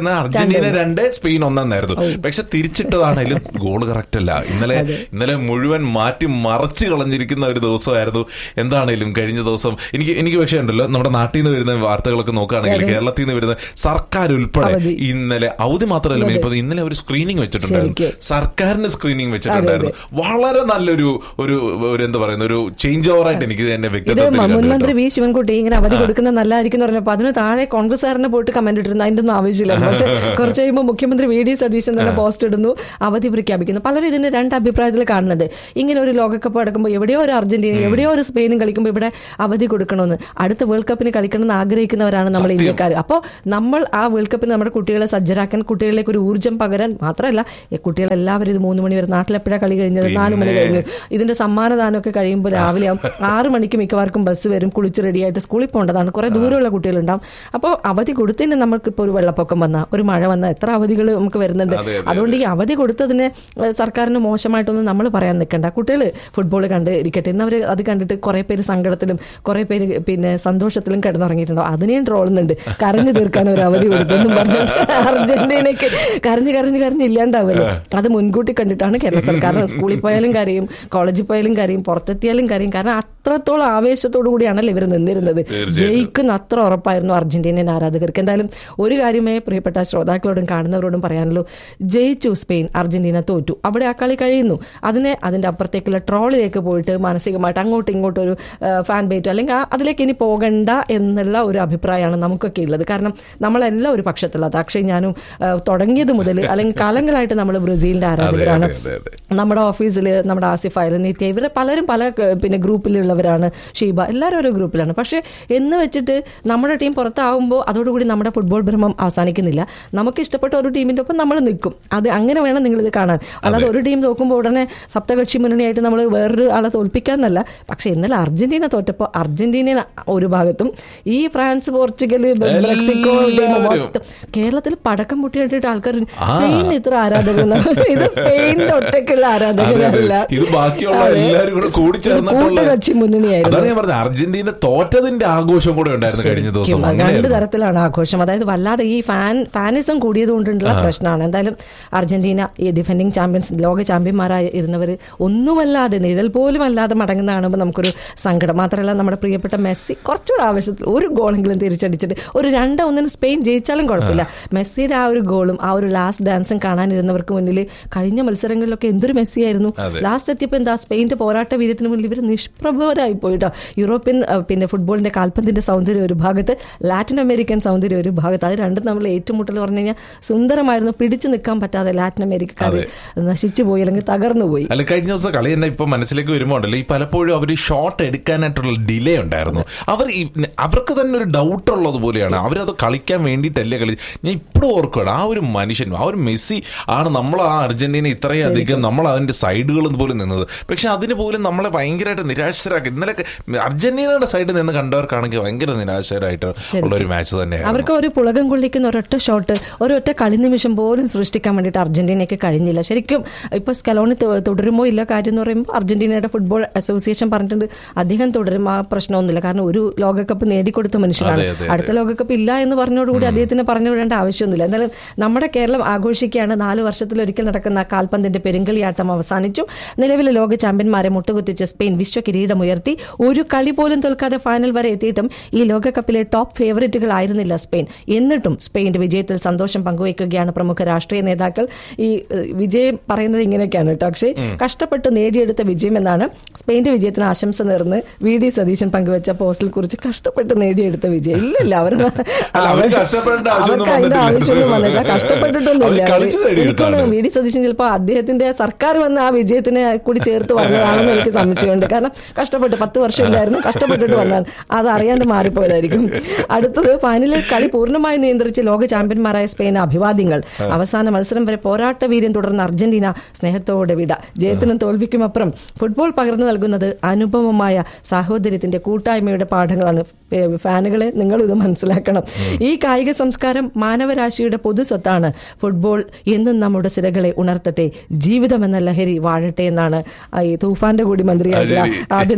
Speaker 1: പറഞ്ഞിരിക്കുന്നത് അർജന്റീന രണ്ട് സ്പെയിൻ ഒന്നെന്നായിരുന്നു പക്ഷെ തിരിച്ചിട്ടതാണേലും ഗോള് കറക്റ്റ് അല്ല ഇന്നലെ ഇന്നലെ മുഴുവൻ മാറ്റി മറച്ചു കളഞ്ഞിരിക്കുന്ന ഒരു ദിവസമായിരുന്നു എന്താണേലും കഴിഞ്ഞ ദിവസം എനിക്ക് എനിക്ക് പക്ഷേ ഉണ്ടല്ലോ നമ്മുടെ നാട്ടിൽ നിന്ന് വരുന്ന വാർത്തകളൊക്കെ നോക്കുകയാണെങ്കിൽ കേരളത്തിൽ നിന്ന് വരുന്ന സർക്കാർ ഉൾപ്പെടെ
Speaker 2: അവധി.
Speaker 1: ഇന്നലെ അവധി മാത്രമല്ല ഇപ്പൊ ഇന്നലെ ഒരു സ്ക്രീനിങ് വെച്ചിട്ടുണ്ടായിരുന്നു
Speaker 2: ശരിക്കും.
Speaker 1: സർക്കാരിന് സ്ക്രീനിങ് വെച്ചിട്ടുണ്ടായിരുന്നു വളരെ നല്ലൊരു ഒരു ഒരു എന്താ പറയുന്ന ഒരു ചേഞ്ച് ഓവർ ആയിട്ട് എനിക്ക് എന്നെ
Speaker 2: ഇത്
Speaker 1: വ്യക്തിത്വത്തിൽ കണ്ടു
Speaker 2: മുൻമന്ത്രി
Speaker 1: കേട്ടോ.
Speaker 2: വി ശിവൻകുട്ടി ഇങ്ങനെ അവധി കൊടുക്കുന്നത് നല്ലതായിരിക്കും എന്ന് പറഞ്ഞപ്പോൾ അതിന് താഴെ കോൺഗ്രസ്സുകാരനെ പോയിട്ട് കമന്റ് ഇട്ടിരുന്നു അതിന്റെ ഒന്നും ആവശ്യമില്ല പക്ഷെ കുറച്ച് കഴിയുമ്പോൾ മുഖ്യമന്ത്രി വി ഡി സതീശൻ തന്നെ പോസ്റ്റ് ഇടുന്നു അവധി പ്രഖ്യാപിക്കുന്നു പലരും ഇതിന്റെ രണ്ട് അഭിപ്രായത്തിൽ കാണുന്നുണ്ട് ഇങ്ങനെ ഒരു ലോകകപ്പ് നടക്കുമ്പോൾ എവിടെയോ ഒരു അർജന്റീന എവിടെയോ ഒരു സ്പെയിനും കളിക്കുമ്പോൾ ഇവിടെ അവധി കൊടുക്കണമെന്ന് അടുത്ത വേൾഡ് കപ്പിന് കളിക്കണമെന്ന് ആഗ്രഹിക്കുന്നവരാണ് നമ്മൾ
Speaker 1: സത്യം.
Speaker 2: ഇന്ത്യക്കാർ അപ്പോൾ നമ്മൾ ആ വേൾഡ് കപ്പിന് നമ്മുടെ കുട്ടികളെ സജ്ജരാക്കാൻ കുട്ടികളിലേക്ക് ഒരു ഊർജ്ജം പകരാൻ മാത്രമല്ല ഈ കുട്ടികളെല്ലാവരും ഇത് മൂന്ന് മണി വരെ നാട്ടിലെപ്പോഴാണ് കളി കഴിഞ്ഞത് നാല് മണി
Speaker 1: പിന്നെ.
Speaker 2: കഴിഞ്ഞു ഇതിന്റെ സമ്മാനദാനമൊക്കെ കഴിയുമ്പോൾ രാവിലെ ആവും ആറ് മണിക്ക് മിക്കവാർക്കും ബസ് വരും കുളിച്ച് റെഡിയായിട്ട് സ്കൂളിൽ പോകേണ്ടതാണ് കുറെ ദൂരമുള്ള കുട്ടികളുണ്ടാവും അപ്പോൾ അവധി കൊടുത്തതിന് നമുക്കിപ്പോൾ ഒരു വെള്ളപ്പൊക്കം വന്ന ഒരു മഴ വന്ന എത്ര അവധികൾ നമുക്ക് വരുന്നുണ്ട്
Speaker 1: അതെ, അതെ,
Speaker 2: അതുകൊണ്ട് ഈ അവധി കൊടുത്തതിന് ഏഹ്, സർക്കാരിന് മോശമായിട്ടൊന്നും നമ്മൾ പറയാൻ നിൽക്കണ്ട കുട്ടികൾ ഫുട്ബോൾ കണ്ട് ഇരിക്കട്ടെ ഇന്ന് അവർ അത് കണ്ടിട്ട് കുറെ പേര് സങ്കടത്തിലും കുറെ പേര് പിന്നെ സന്തോഷത്തിലും കിടന്നുറങ്ങിയിട്ടുണ്ടോ അതിനെയും ട്രോളുന്നുണ്ട് കരഞ്ഞു തീർക്കാൻ ഒരു അവധി കൊടുത്തെന്നും പറഞ്ഞിട്ട് അർജന്റീനയ്ക്ക് കരഞ്ഞ് കരഞ്ഞ് കരഞ്ഞ് ഇല്ലാണ്ടാവല്ലോ അത് മുൻകൂട്ടി കണ്ടിട്ടാണ് കേരള സർക്കാർ സ്കൂളിൽ പോയാലും കരയും കോളേജിൽ പോയാലും കരയും പുറത്തെത്തിയാലും കരയും കാരണം അത്രത്തോളം ആവേശത്തോടു കൂടിയാണല്ലോ ഇവർ നിന്നിരുന്നത്
Speaker 1: തീർച്ചയായിട്ടും.
Speaker 2: ജയിക്കുന്ന അത്ര ഉറപ്പായിരുന്നു അർജന്റീനിയൻ ആരാധകർക്ക് എന്തായാലും ഒരു കാര്യമേ പ്രിയപ്പെട്ട ശ്രോതാക്കളോടും കാണുന്നവരോടും പറയാനുള്ളൂ ജയിച്ചു സ്പെയിൻ അർജന്റീന തോറ്റു അവിടെ ആ കളി കഴിയുന്നു അതിനെ അതിന്റെ അപ്പുറത്തേക്കുള്ള ട്രോളിലേക്ക് പോയിട്ട് മാനസികമായിട്ട് അങ്ങോട്ടും ഇങ്ങോട്ടും ഒരു ഫാൻ ബേറ്റോ അല്ലെങ്കിൽ ആ- അതിലേക്ക് ഇനി പോകണ്ട എന്നുള്ള ഒരു അഭിപ്രായമാണ് നമുക്കൊക്കെ ഉള്ളത് കാരണം നമ്മളെല്ലാം ഒരു പക്ഷത്തുള്ളത് അക്ഷയ് ഞാനും ആ, തുടങ്ങിയത് മുതൽ അല്ലെങ്കിൽ കാലങ്ങളായിട്ട് നമ്മൾ ബ്രസീലിന്റെ ആരാധകരാണ്
Speaker 1: അതെ, അതെ,
Speaker 2: നമ്മുടെ ഓഫീസിൽ നമ്മുടെ ആസിഫ് ആയാലും നിത്യ ഇവരെ പലരും പല ഏഹ്, പിന്നെ ഗ്രൂപ്പിലുള്ളവരാണ് ഷീബ എല്ലാവരും ഓരോ ഗ്രൂപ്പിലാണ് പക്ഷേ എന്ന് വെച്ചിട്ട് നമ്മുടെ ടീം പുറത്താവുമ്പോൾ അതോടുകൂടി നമ്മുടെ ഫുട്ബോൾ ഭ്രമം അവസാനിക്കുന്നില്ല നമുക്ക് ഇഷ്ടപ്പെട്ട ഒരു ടീമിന്റെ ഒപ്പം നമ്മൾ നിൽക്കും അത് അങ്ങനെ വേണം നിങ്ങൾ ഇത് കാണാൻ അല്ലാതെ ഒരു ടീം തോക്കുമ്പോൾ ഉടനെ സപ്തകക്ഷി മുന്നണിയായിട്ട് നമ്മൾ വേറൊരു ആളെ തോൽപ്പിക്കാന്നല്ല പക്ഷെ ഇന്നലെ അർജന്റീന തോറ്റപ്പോൾ അർജന്റീന ഒരു ഭാഗത്തും ഈ ഫ്രാൻസ് പോർച്ചുഗൽ മെക്സിക്കോ ടീം
Speaker 1: എല്ലാവരും.
Speaker 2: മൊത്തം കേരളത്തിൽ പടക്കം പൊട്ടി കണ്ടിട്ട് ആൾക്കാർ സ്പെയിൻ ഇത്ര ആരാധകർ ഇത് സ്പെയിനിന്റെ ഒറ്റയ്ക്കുള്ള
Speaker 1: അതെ, അതെ.
Speaker 2: ആരാധകരല്ല
Speaker 1: ഇത് ബാക്കിയുള്ള
Speaker 2: അതെ.
Speaker 1: എല്ലാവരും കൂടെ കൂടി
Speaker 2: ഇത്
Speaker 1: ചേർന്നിട്ടുള്ള
Speaker 2: കൂട്ടുകക്ഷി മുന്നണിയായിരുന്നു
Speaker 1: അതാണ് ഞാൻ പറഞ്ഞത് അർജന്റീന തോറ്റതിന്റെ ആഘോഷം കൂടെ ഉണ്ടായിരുന്നു കഴിഞ്ഞ ദിവസം
Speaker 2: ശരിക്കും. രണ്ട്
Speaker 1: അങ്ങനെയായിരുന്നു.
Speaker 2: തരത്തിലാണ് ആഘോഷം അതായത് വല്ലാതെ ഈ ഫാൻ ഫാനിസം കൂടിയത് കൊണ്ടുള്ള പ്രശ്നമാണ് എന്തായാലും അർജന്റീന ഈ ഡിഫെൻഡിങ് ചാമ്പ്യൻസ് ലോക ചാമ്പ്യന്മാരായി ഇരുന്നവർ ഒന്നുമല്ലാതെ നിഴൽ പോലും അല്ലാതെ മടങ്ങുന്ന കാണുമ്പോൾ നമുക്കൊരു സങ്കടം മാത്രമല്ല നമ്മുടെ പ്രിയപ്പെട്ട മെസ്സി കുറച്ചുകൂടെ ആവശ്യത്തിൽ ഒരു ഗോളെങ്കിലും തിരിച്ചടിച്ചിട്ട് ഒരു രണ്ട് ഒന്നിന് സ്പെയിൻ ജയിച്ചാലും കുഴപ്പമില്ല മെസ്സിയുടെ ആ ഒരു ഗോളും ആ ഒരു ലാസ്റ്റ് ഡാൻസും കാണാനിരുന്നവർക്ക് മുന്നിൽ കഴിഞ്ഞ മത്സരങ്ങളിലൊക്കെ എന്തൊരു മെസ്സിയായിരുന്നു
Speaker 1: അതെ.
Speaker 2: ലാസ്റ്റ് എത്തിയപ്പോൾ എന്താ സ്പെയിന്റെ പോരാട്ട വീരത്തിന് മുന്നിൽ ഇവർ നിഷ്പ്രഭവരായി പോയിട്ടോ യൂറോപ്യൻ അഹ്, പിന്നെ ഫുട്ബോളിന്റെ കാൽപന്തിന്റെ സൗന്ദര്യം ഒരു ഭാഗത്ത് ലാറ്റിൻ അമേരിക്കൻ സൗന്ദര്യം ഒരു ഭാഗത്ത് അത് രണ്ടും നമ്മൾ ഏറ്റുമുട്ടൽ പറഞ്ഞു കഴിഞ്ഞാൽ സുന്ദരമായിരുന്നു പിടിച്ചു നിൽക്കാൻ പറ്റാതെ ലാറ്റിൻ അമേരിക്കക്കാർ നശിച്ചു പോയി അല്ലെങ്കിൽ തകർന്നു പോയി
Speaker 1: അല്ല കഴിഞ്ഞ ദിവസം കളി തന്നെ ഇപ്പൊ മനസ്സിലേക്ക് വരുമ്പോ ഉണ്ടല്ലോ ഈ പലപ്പോഴും അവർ ഷോട്ട് എടുക്കാനായിട്ടുള്ള ഡിലേ ഉണ്ടായിരുന്നു അവർ ഈ- അവർക്ക് തന്നെ ഒരു ഡൗട്ട് ഉള്ളത് പോലെയാണ് അവരത് കളിക്കാൻ വേണ്ടിയിട്ടല്ലേ കളി ഞാൻ ഇപ്പോഴും ഓർക്കുകയാണ് ആ ഒരു മനുഷ്യൻ ആ ഒരു മെസ്സി ആണ് നമ്മൾ ആ അർജന്റീന ഇത്രയും അധികം നമ്മൾ അതിന്റെ സൈഡുകളിൽ പോലും നിന്നത് പക്ഷെ അതിന് പോലും നമ്മളെ ഭയങ്കരമായിട്ട് നിരാശരാക്കി ഇന്നലെ അർജന്റീനയുടെ സൈഡിൽ നിന്ന് കണ്ടവർക്കാണെങ്കിൽ ഭയങ്കര നിരാശരായിട്ട് ഉള്ള ഒരു മാച്ച് തന്നെയായിരുന്നു
Speaker 2: അവർക്ക് ഒരു പുളകം കൊള്ളിക്കുന്ന ഒരൊറ്റ ഷോട്ട് ഒരൊറ്റ കളി നിമിഷം പോലും സൃഷ്ടിക്കാൻ വേണ്ടിയിട്ട് അർജന്റീനയ്ക്ക് കഴിഞ്ഞില്ല ശരിക്കും ഇപ്പൊ സ്കലോണി തു- തുടരുമോ ഇല്ല കാര്യം എന്ന് പറയുമ്പോൾ അർജന്റീനയുടെ ഫുട്ബോൾ അസോസിയേഷൻ പറഞ്ഞിട്ടുണ്ട് അദ്ദേഹം തുടരും ആ പ്രശ്നമൊന്നുമില്ല കാരണം ഒരു ലോകകപ്പ് നേടിക്കൊടുത്ത മനുഷ്യനാണ്
Speaker 1: അതെ, അതെ,
Speaker 2: അടുത്ത ലോകകപ്പ് ഇല്ല എന്ന് പറഞ്ഞോടുകൂടി അദ്ദേഹത്തിന് പറഞ്ഞു വിടേണ്ട ആവശ്യമൊന്നുമില്ല എന്തായാലും നമ്മുടെ കേരളം ആഘോഷിക്കുകയാണ് നാല് വർഷത്തിലൊരിക്കൽ നടക്കുന്ന കാൽപന്തിന്റെ പെരുങ്കളിയാട്ടം അവസാനിച്ചു നിലവിലെ ലോക ചാമ്പ്യന്മാരെ മുട്ടുകുത്തിച്ച് സ്പെയിൻ വിശ്വ കിരീടം ഉയർത്തി ഒരു കളി പോലും തോൽക്കാതെ ഫൈനൽ വരെ എത്തിയിട്ടും ഈ ലോകകപ്പിലെ ടോപ്പ് ഫേവറേറ്റുകളായിരുന്നില്ല സ്പെയിൻ എന്നിട്ടും സ്പെയിന്റെ വിജയത്തിൽ സന്തോഷം പങ്കുവയ്ക്കുകയാണ് പ്രമുഖ രാഷ്ട്രീയ നേതാക്കൾ ഈ ഏഹ്, വിജയം പറയുന്നത് ഇങ്ങനെയൊക്കെയാണ് കേട്ടോ പക്ഷേ കഷ്ടപ്പെട്ട് നേടിയെടുത്ത വിജയം എന്നാണ് സ്പെയിന്റെ വിജയത്തിന് ആശംസ നേർന്ന് വി ഡി സതീശൻ പങ്കുവച്ച പോസ്റ്റിൽ കുറിച്ച് കഷ്ടപ്പെട്ട് നേടിയെടുത്ത വിജയം ഇല്ലല്ല അവർ
Speaker 1: അല്ല, അവര് കഷ്ടപ്പെടേണ്ട ആവശ്യമൊന്നും
Speaker 2: അവർക്ക് അതിന്റെ
Speaker 1: വന്നിട്ടില്ല.
Speaker 2: ആവശ്യമൊന്നും വന്നില്ല കഷ്ടപ്പെട്ടിട്ടൊന്നുമില്ല
Speaker 1: അവര് കളിച്ച് നേടിയെടുത്താണ്.
Speaker 2: എനിക്കൊന്നും വി ഡി സതീശൻ ചിലപ്പോൾ അദ്ദേഹത്തിന്റെ സർക്കാർ വന്ന് ആ വിജയത്തിനെ കൂടി ചേർത്ത് വന്നതാണെന്ന് എനിക്ക് സംശയമുണ്ട് കാരണം കഷ്ടപ്പെട്ട് പത്ത് വർഷം ഇല്ലായിരുന്നു കഷ്ടപ്പെട്ടിട്ട് വന്നാണ് അത് അറിയാണ്ട് മാറിപ്പോയതായിരിക്കും അടുത്തത് ഫൈനലിൽ കളി പൂർണ്ണമായി നിയന്ത്രിച്ച് ലോക ചാമ്പ്യന്മാരായ സ്പെയിൻ അഭിവാദ്യങ്ങൾ അവസാന മത്സരം വരെ പോരാട്ട വീര്യം തുടർന്ന അർജന്റീന സ്നേഹത്തോടെ വിട ജയത്തിനും തോൽവിക്കും അപ്പുറം ഫുട്ബോൾ പകർന്നു നൽകുന്നത് അനുപമമായ സാഹോദര്യത്തിന്റെ കൂട്ടായ്മയുടെ പാഠങ്ങളാണ് ഫേ- ഫാനുകളെ നിങ്ങൾ ഇത് മനസ്സിലാക്കണം ഈ കായിക സംസ്കാരം മാനവരാശിയുടെ പൊതു സ്വത്താണ് ഫുട്ബോൾ എന്നും നമ്മുടെ സിരകളെ ഉണർത്തട്ടെ ജീവിതം എന്ന ലഹരി വാഴട്ടെ എന്നാണ് ആ ഈ തൂഫാന്റെ കൂടി മന്ത്രിയായിട്ടുള്ള
Speaker 1: അത് ശരി.
Speaker 2: ആഭ്യന്തര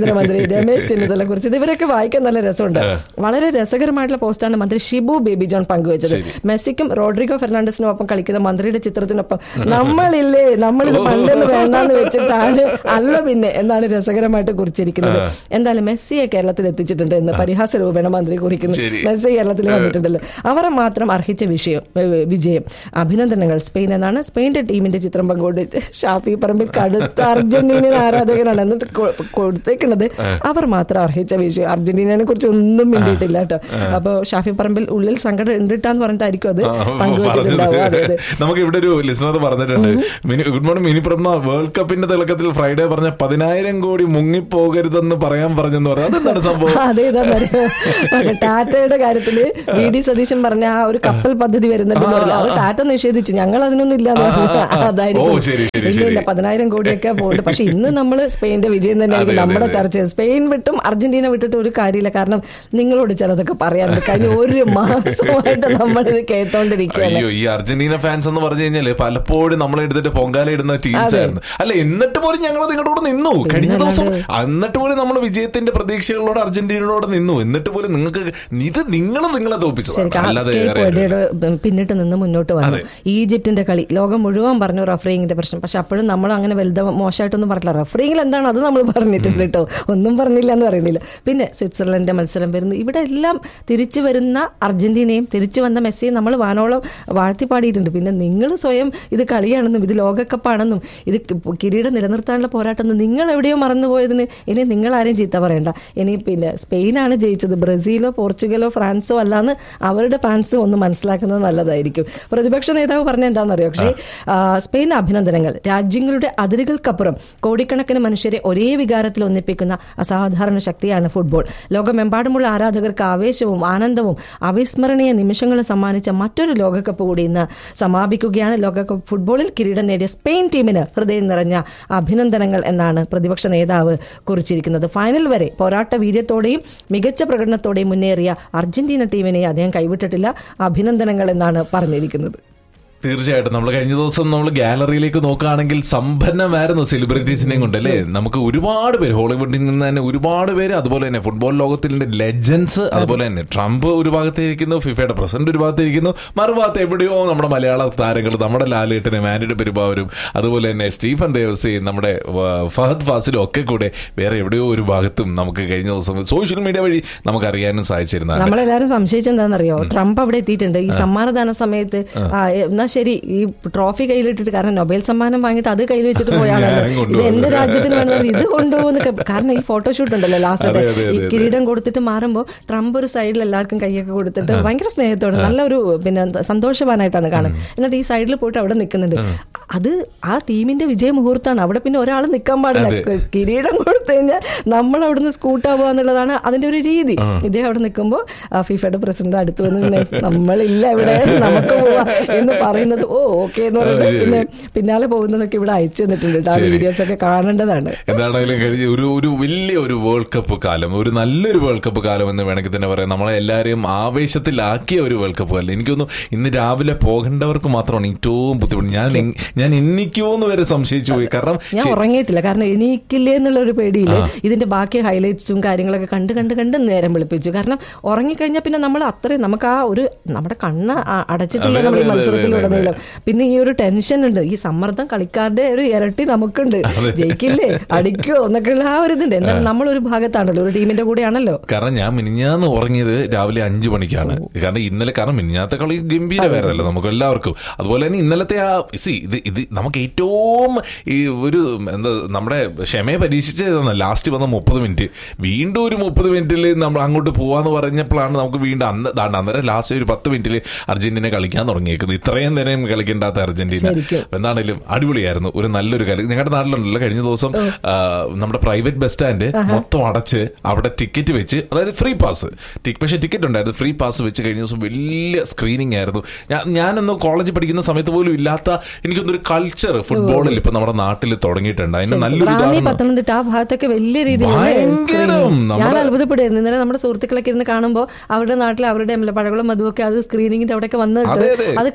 Speaker 2: ആഭ്യന്തരമന്ത്രി രമേശ് ചെന്നിത്തല കുറിച്ച് ഇവരൊക്കെ വായിക്കാൻ നല്ല രസമുണ്ട് വളരെ രസകരമായിട്ടുള്ള പോസ്റ്റാണ് മന്ത്രി ഷിബു ബേബി ജോൺ പങ്കുവച്ചത് മെസ്സിക്കും റോഡ്രിഗോ ഫെർണാണ്ടസിനും ഒപ്പം കളിക്കുന്ന മന്ത്രിയുടെ ചിത്രത്തിനൊപ്പം നമ്മളില്ലേ നമ്മളിത് പണ്ടെന്ന് വേണ്ടാന്ന് വെച്ചിട്ടാണ് അല്ല പിന്നെ എന്നാണ് രസകരമായിട്ട് കുറിച്ചിരിക്കുന്നത് എന്തായാലും മെസ്സിയെ കേരളത്തിൽ എത്തിച്ചിട്ടുണ്ട് എന്ന് പരിഹാസ രൂപേണ മന്ത്രി കുറിക്കുന്നു
Speaker 1: ശരി.
Speaker 2: മെസ്സി കേരളത്തിൽ വന്നിട്ടുണ്ടല്ലോ അവരെ മാത്രം അർഹിച്ച വിഷയം ഏ, വിജയം അഭിനന്ദനങ്ങൾ സ്പെയിൻ എന്നാണ് സ്പെയിന്റെ ടീമിന്റെ ചിത്രം പങ്കുകൊണ്ട് ഷാഫി പറമ്പിൽ കടുത്ത അർജന്റീനിയൻ ആരാധകനാണ് എന്നിട്ട് കൊ- കൊടുത്തേക്കുന്നത് അവർ മാത്രം അർഹിച്ച വിഷയം അർജന്റീനയെ കുറിച്ച് ഒന്നും മിണ്ടിയിട്ടില്ല കേട്ടോ അപ്പൊ ഷാഫി പറമ്പിൽ ഉള്ളിൽ സങ്കടം ഉണ്ടിട്ടാന്ന് പറഞ്ഞിട്ടായിരിക്കും അത് പങ്കുവച്ചിട്ടുണ്ടാവും അതെ അതെ
Speaker 1: നമുക്ക് ഇവിടെ ഒരു ലിസണർ പറഞ്ഞിട്ടുണ്ട് മിനി ഗുഡ് മോർണിംഗ് മിനി പ്രഥമ വേൾഡ് കപ്പിന്റെ തിളക്കത്തിൽ ഫ്രൈഡേ പറഞ്ഞ പതിനായിരം കോടി മുങ്ങിപ്പോകരുതെന്ന് പറയാൻ പറഞ്ഞെന്ന് പറയാം അതെന്താണ് സംഭവം
Speaker 2: അതേതാ ടാറ്റയുടെ കാര്യത്തില് വി ഡി സതീശൻ പറഞ്ഞ ആ ഒരു കപ്പൽ പദ്ധതി വരുന്നുണ്ടെന്ന് പറഞ്ഞു അത് ടാറ്റ നിഷേധിച്ചു ഞങ്ങൾ അതിനൊന്നും ഇല്ലാന്ന് പറഞ്ഞു അതായിരിക്കും
Speaker 1: ഓ, ശരി, ശരി,
Speaker 2: ഇല്ല, ഇല്ല
Speaker 1: ശരി.
Speaker 2: പതിനായിരം കോടിയൊക്കെ പോകുന്നുണ്ട് പക്ഷെ ഇന്ന് നമ്മൾ സ്പെയിന്റെ വിജയം തന്നെയായിരിക്കും
Speaker 1: അതെ, അതെ,
Speaker 2: നമ്മുടെ
Speaker 1: അതെ.
Speaker 2: ചർച്ച സ്പെയിൻ വിട്ടും അർജന്റീന വിട്ടിട്ട് ഒരു കാര്യമില്ല കാരണം നിങ്ങളോട് ചിലതൊക്കെ പറയാറുണ്ട് കഴിഞ്ഞ ഒരു മാസമായിട്ട് നമ്മളിത് കേട്ടോണ്ടിരിക്കുകയാണ്
Speaker 1: അയ്യോ ഈ അർജന്റീന ഫാൻസ് എന്ന് പറഞ്ഞു കഴിഞ്ഞാല് പലപ്പോഴും നമ്മളെ എടുത്തിട്ട് പൊങ്കാല ഇടുന്ന ടീംസ്
Speaker 2: അതെ.
Speaker 1: ആയിരുന്നു അല്ല എന്നിട്ട് പോലും ഞങ്ങൾ നിങ്ങളുടെ കൂടെ നിന്നു കഴിഞ്ഞ ദിവസം എന്നിട്ട് പോലും നമ്മൾ വിജയത്തിന്റെ പ്രതീക്ഷകളോട് അർജന്റീനയോട് നിന്നു എന്നിട്ട് പോലും നിങ്ങൾക്ക് ഇത് നിങ്ങൾ നിങ്ങളെ തോൽപ്പിച്ചതാണ്
Speaker 2: ശരിക്കും
Speaker 1: അല്ലാതെ
Speaker 2: കേക്ക്
Speaker 1: വേറെ ആരും
Speaker 2: വെടിയുടെ പിന്നിട്ട് നിന്ന് മുന്നോട്ട് വന്നു
Speaker 1: അതെ.
Speaker 2: ഈജിപ്തിന്റെ കളി ലോകം മുഴുവൻ പറഞ്ഞു റഫറിങ്ങിന്റെ പ്രശ്നം പക്ഷെ അപ്പോഴും നമ്മൾ അങ്ങനെ വലുത മോശമായിട്ടൊന്നും പറഞ്ഞില്ല റഫറിങ്ങിൽ എന്താണ് അത് നമ്മൾ പറഞ്ഞിട്ടുണ്ട് കേട്ടോ ഒന്നും പറഞ്ഞില്ല എന്ന് പറയുന്നില്ല പിന്നെ സ്വിറ്റ്സർലൻഡിന്റെ മത്സരം വരുന്നു ഇവിടെ എല്ലാം തിരിച്ചു വരുന്ന അർജന്റീനയും തിരിച്ചു വന്ന മെസ്സിയും നമ്മൾ വാനോളം വാഴ്ത്തി പാടിയിട്ടുണ്ട് പിന്നെ നിങ്ങൾ സ്വയം ഇത് കളിയാണെന്നും ഇത് ലോകകപ്പാണെന്നും ഇത് കി- കിരീടം നിലനിർത്താനുള്ള പോരാട്ടം നിങ്ങൾ എവിടെയോ മറന്നുപോയതിന് ഇനി നിങ്ങൾ ആരെയും ചീത്ത പറയണ്ട ഇനി പിന്നെ സ്പെയിനാണ് ജയിച്ചത് ബ്രസീലോ പോർച്ചുഗലോ ഫ്രാൻസോ അല്ലാന്ന് അവരുടെ ഫാൻസ് ഒന്ന് മനസ്സിലാക്കുന്നത് നല്ലതായിരിക്കും പ്രതിപക്ഷ നേതാവ് പറഞ്ഞ എന്താണെന്നറിയോ പക്ഷേ ആ, സ്പെയിൻ അഭിനന്ദനങ്ങൾ രാജ്യങ്ങളുടെ അതിരുകൾക്കപ്പുറം കോടിക്കണക്കിന് മനുഷ്യരെ ഒരേ വികാരത്തിൽ ഒന്നിപ്പിക്കുന്ന അസാധാരണ ശക്തിയാണ് ഫുട്ബോൾ ലോകമെമ്പാടുമുള്ള ആരാധകർക്ക് ആവേശവും ആനന്ദവും അവിസ്മരണീയ നിമിഷങ്ങളും സമ്മാനിച്ച മറ്റൊരു ലോകകപ്പ് കൂടി ഇന്ന് സമാപിക്കുകയാണ് ലോകകപ്പ് ഫുട്ബോളിൽ കിരീടം നേടിയ സ്പെയിൻ ടീമിന് ഹൃദയം നിറഞ്ഞ അഭിനന്ദനങ്ങൾ എന്നാണ് പ്രതിപക്ഷ നേതാവ് കുറിച്ചിരിക്കുന്നത് ഫൈനൽ വരെ പോരാട്ട വീര്യത്തോടെയും മികച്ച പ്രകടനത്തോടെയും മുന്നേറിയ അർജന്റീന ടീമിനെ അദ്ദേഹം കൈവിട്ടിട്ടില്ല അഭിനന്ദനങ്ങൾ എന്നാണ് പറഞ്ഞിരിക്കുന്നത്
Speaker 1: തീർച്ചയായിട്ടും നമ്മൾ കഴിഞ്ഞ ദിവസം നമ്മൾ ഗാലറിയിലേക്ക് നോക്കുകയാണെങ്കിൽ സമ്പന്നമായിരുന്നു സെലിബ്രിറ്റീസിനെയും കൊണ്ട് അല്ലേ നമുക്ക് ഒരുപാട് പേര് ഹോളിവുഡിൽ നിന്ന് തന്നെ ഒരുപാട് പേര് അതുപോലെ തന്നെ ഫുട്ബോൾ ലോകത്തിന്റെ ലെജൻസ് അതുപോലെ തന്നെ ട്രംപ് ഒരു ഭാഗത്തിരിക്കുന്നു ഫിഫയുടെ പ്രസിഡന്റ് ഒരു ഭാഗത്തിരിക്കുന്നു മറുഭാഗത്ത് എവിടെയോ നമ്മുടെ മലയാള താരങ്ങൾ നമ്മുടെ ലാലേട്ടനും മാനിയുടെ പെരുമാവരും അതുപോലെ തന്നെ സ്റ്റീഫൻ ദേവസയും നമ്മുടെ വ- ഫഹദ് ഫാസിലും ഒക്കെ കൂടെ വേറെ എവിടെയോ ഒരു ഭാഗത്തും നമുക്ക് കഴിഞ്ഞ ദിവസം സോഷ്യൽ മീഡിയ വഴി നമുക്ക് അറിയാനും സാധിച്ചിരുന്നതാണ്
Speaker 2: നമ്മളെല്ലാരും സംശയിച്ചെന്താണെന്നറിയോ ട്രംപ് അവിടെ എത്തിയിട്ടുണ്ട് ഈ സമ്മാനദാന സമയത്ത് ആ, എന്നാ ശരി ഈ ട്രോഫി കയ്യിലിട്ടിട്ട് കാരണം നൊബേൽ സമ്മാനം വാങ്ങിയിട്ട് അത് കയ്യിൽ വെച്ചിട്ട് പോയാണല്ലോ
Speaker 1: ഞാൻ
Speaker 2: ഇത്
Speaker 1: കൊണ്ടുപോകുന്നത്.
Speaker 2: എന്റെ രാജ്യത്തിന് വേണമെങ്കിൽ ഇത് കൊണ്ടുപോകുന്നൊക്കെ കാരണം ഈ ഫോട്ടോഷൂട്ട് ഉണ്ടല്ലോ ലാസ്റ്റ്
Speaker 1: അതെ, അതെ,
Speaker 2: ഈ
Speaker 1: അതെ,
Speaker 2: കിരീടം കൊടുത്തിട്ട് മാറുമ്പോൾ ട്രംപ് ഒരു സൈഡിൽ എല്ലാവർക്കും കൈയൊക്കെ കൊടുത്തിട്ട് ഭയങ്കര സ്നേഹത്തോടെ നല്ലൊരു പിന്നെ എന്താ, സന്തോഷവാനായിട്ടാണ് കാണുന്നത് എന്നിട്ട് ഈ സൈഡിൽ പോയിട്ട് അവിടെ നിൽക്കുന്നുണ്ട് അത് ആ ടീമിന്റെ വിജയ മുഹൂർത്തമാണ് അവിടെ പിന്നെ ഒരാൾ നിൽക്കാൻ പാടില്ല
Speaker 1: അതെ.
Speaker 2: കിരീടം കൊടുത്തു കഴിഞ്ഞാൽ നമ്മൾ അവിടുന്ന് സ്കൂട്ടാവുക എന്നുള്ളതാണ് അതിന്റെ ഒരു രീതി ഇദ്ദേഹം അവിടെ നിൽക്കുമ്പോൾ ഫിഫയുടെ പ്രസിഡന്റ് അടുത്ത് വന്ന് ഇങ്ങനെ, നമ്മളില്ല ഇവിടെ നമുക്ക് പോവാ എന്ന് പറയുന്നത് ഓ ഓക്കെ എന്ന് പറയുന്നത്
Speaker 1: ശരി.
Speaker 2: പിന്നെ പിന്നാലെ പോകുന്നതൊക്കെ ഇവിടെ അയച്ചു തന്നിട്ടുണ്ട് കേട്ടോ ആ
Speaker 1: ശരി.
Speaker 2: വീഡിയോസ് ഒക്കെ കാണേണ്ടതാണ്
Speaker 1: എന്താണെങ്കിലും കഴിഞ്ഞ ഒരു ഒരു വലിയ ഒരു വേൾഡ് കപ്പ് കാലം ഒരു നല്ലൊരു വേൾഡ് കപ്പ് കാലം എന്ന് വേണമെങ്കിൽ തന്നെ പറയാം നമ്മളെ എല്ലാവരെയും ആവേശത്തിലാക്കിയ ഒരു വേൾഡ് കപ്പ് കാലം എനിക്കൊന്നും ഇന്ന് രാവിലെ പോകേണ്ടവർക്ക് മാത്രമാണ് ഏറ്റവും ബുദ്ധിമുട്ട് ഞാൻ എൻ- ഞാൻ എണ്ണിക്കുമോ എന്ന് വരെ സംശയിച്ചു പോയി കാരണം
Speaker 2: ഞാൻ ഉറങ്ങിയിട്ടില്ല കാരണം എണീക്കില്ലേ എന്നുള്ള ഒരു പേടിയില് ഇതിന്റെ ബാക്കി ഹൈലൈറ്റ്സും കാര്യങ്ങളൊക്കെ കണ്ട് കണ്ട് കണ്ട് നേരം വിളിപ്പിച്ചു കാരണം ഉറങ്ങിക്കഴിഞ്ഞാൽ പിന്നെ നമ്മൾ അത്രയും നമുക്ക് ആ ഒരു നമ്മുടെ കണ്ണ് അ- അടച്ചിട്ടില്ല
Speaker 1: അതെ,
Speaker 2: നമ്മൾ ഈ
Speaker 1: അതെ, അതെ,
Speaker 2: മത്സരത്തിലുടനീളം പിന്നെ ഈ ഒരു ടെൻഷൻ ഉണ്ട് ഈ സമ്മർദ്ദം കളിക്കാരുടെ ഒരു ഇരട്ടി നമുക്കുണ്ട് ജയിക്കില്ലേ അടിക്കോ എന്നൊക്കെയുള്ള ആ ഒരു ഇതുണ്ട് എന്നാൽ നമ്മളൊരു ഭാഗത്താണല്ലോ ഒരു ടീമിന്റെ കൂടെയാണല്ലോ
Speaker 1: കാരണം ഞാൻ മിനിഞ്ഞാന്ന് ഉറങ്ങിയത് രാവിലെ അഞ്ചു മണിക്കാണ് കാരണം ഇന്നലെ കാരണം മിനിഞ്ഞാത്ത കളി ഗംഭീരമായിരുന്നല്ലോ നമുക്ക് എല്ലാവർക്കും അതുപോലെ തന്നെ ഇന്നലത്തെ ആ സി ഇത് ഇത് നമുക്ക് ഏറ്റവും ഈ ഒരു എന്താ നമ്മുടെ ക്ഷമയെ പരീക്ഷിച്ചതാണ് ലാസ്റ്റ് വന്ന മുപ്പത് മിനിറ്റ് വീണ്ടും ഒരു മുപ്പത് മിനിറ്റിൽ നമ്മൾ അങ്ങോട്ട് പോവാന്ന് പറഞ്ഞപ്പോഴാണ് നമുക്ക് വീണ്ടും അന്ന് ദാണ്ട് അന്നേരം ലാസ്റ്റ് ഒരു പത്ത് മിനിറ്റിൽ അർജന്റീന കളിക്കാൻ തുടങ്ങിയേക്കുന്നത് ഇത്രയും നേരം കളിക്കേണ്ടാത്ത അർജന്റീന
Speaker 2: ശരിക്കും.
Speaker 1: എന്താണേലും അടിപൊളിയായിരുന്നു ഒരു നല്ലൊരു കളി നിങ്ങളുടെ നാട്ടിലുണ്ടല്ലോ കഴിഞ്ഞ ദിവസം ആ, നമ്മുടെ പ്രൈവറ്റ് ബസ് സ്റ്റാൻഡ് മൊത്തം അടച്ച് അവിടെ ടിക്കറ്റ് വെച്ച് അതായത് ഫ്രീ പാസ് പക്ഷേ ടിക്കറ്റ് ഉണ്ടായിരുന്നു ഫ്രീ പാസ് വെച്ച് കഴിഞ്ഞ ദിവസം വലിയ സ്ക്രീനിങ് ആയിരുന്നു ഞാൻ ഞാനൊന്ന് കോളേജിൽ പഠിക്കുന്ന സമയത്ത് പോലും ഇല്ലാത്ത എനിക്കൊന്നൊരു കൾച്ചർ ഫുട്ബോളിൽ ഇപ്പൊ നമ്മുടെ നാട്ടിൽ തുടങ്ങിയിട്ടുണ്ട് അതിന് നല്ലൊരു
Speaker 2: റാന്നി
Speaker 1: ഉദാഹരണം
Speaker 2: പത്തനംതിട്ട ആ ഭാഗത്തൊക്കെ വലിയ രീതിയിലുള്ള
Speaker 1: ഭയങ്കരം.
Speaker 2: screening. ഞാൻ
Speaker 1: നമ്മുടെ-
Speaker 2: അത്ഭുതപ്പെടുമായിരുന്നു ഇന്നലെ നമ്മുടെ സുഹൃത്തുക്കളൊക്കെ ഇരുന്ന് കാണുമ്പോൾ അവരുടെ നാട്ടിൽ അവരുടെ പഴകളും അതുമൊക്കെ അത് സ്ക്രീനിങ്ങിന്റെ അവിടെയൊക്കെ വന്നിട്ട്
Speaker 1: അതെ, അതെ.
Speaker 2: അത് കാണിക്കുന്ന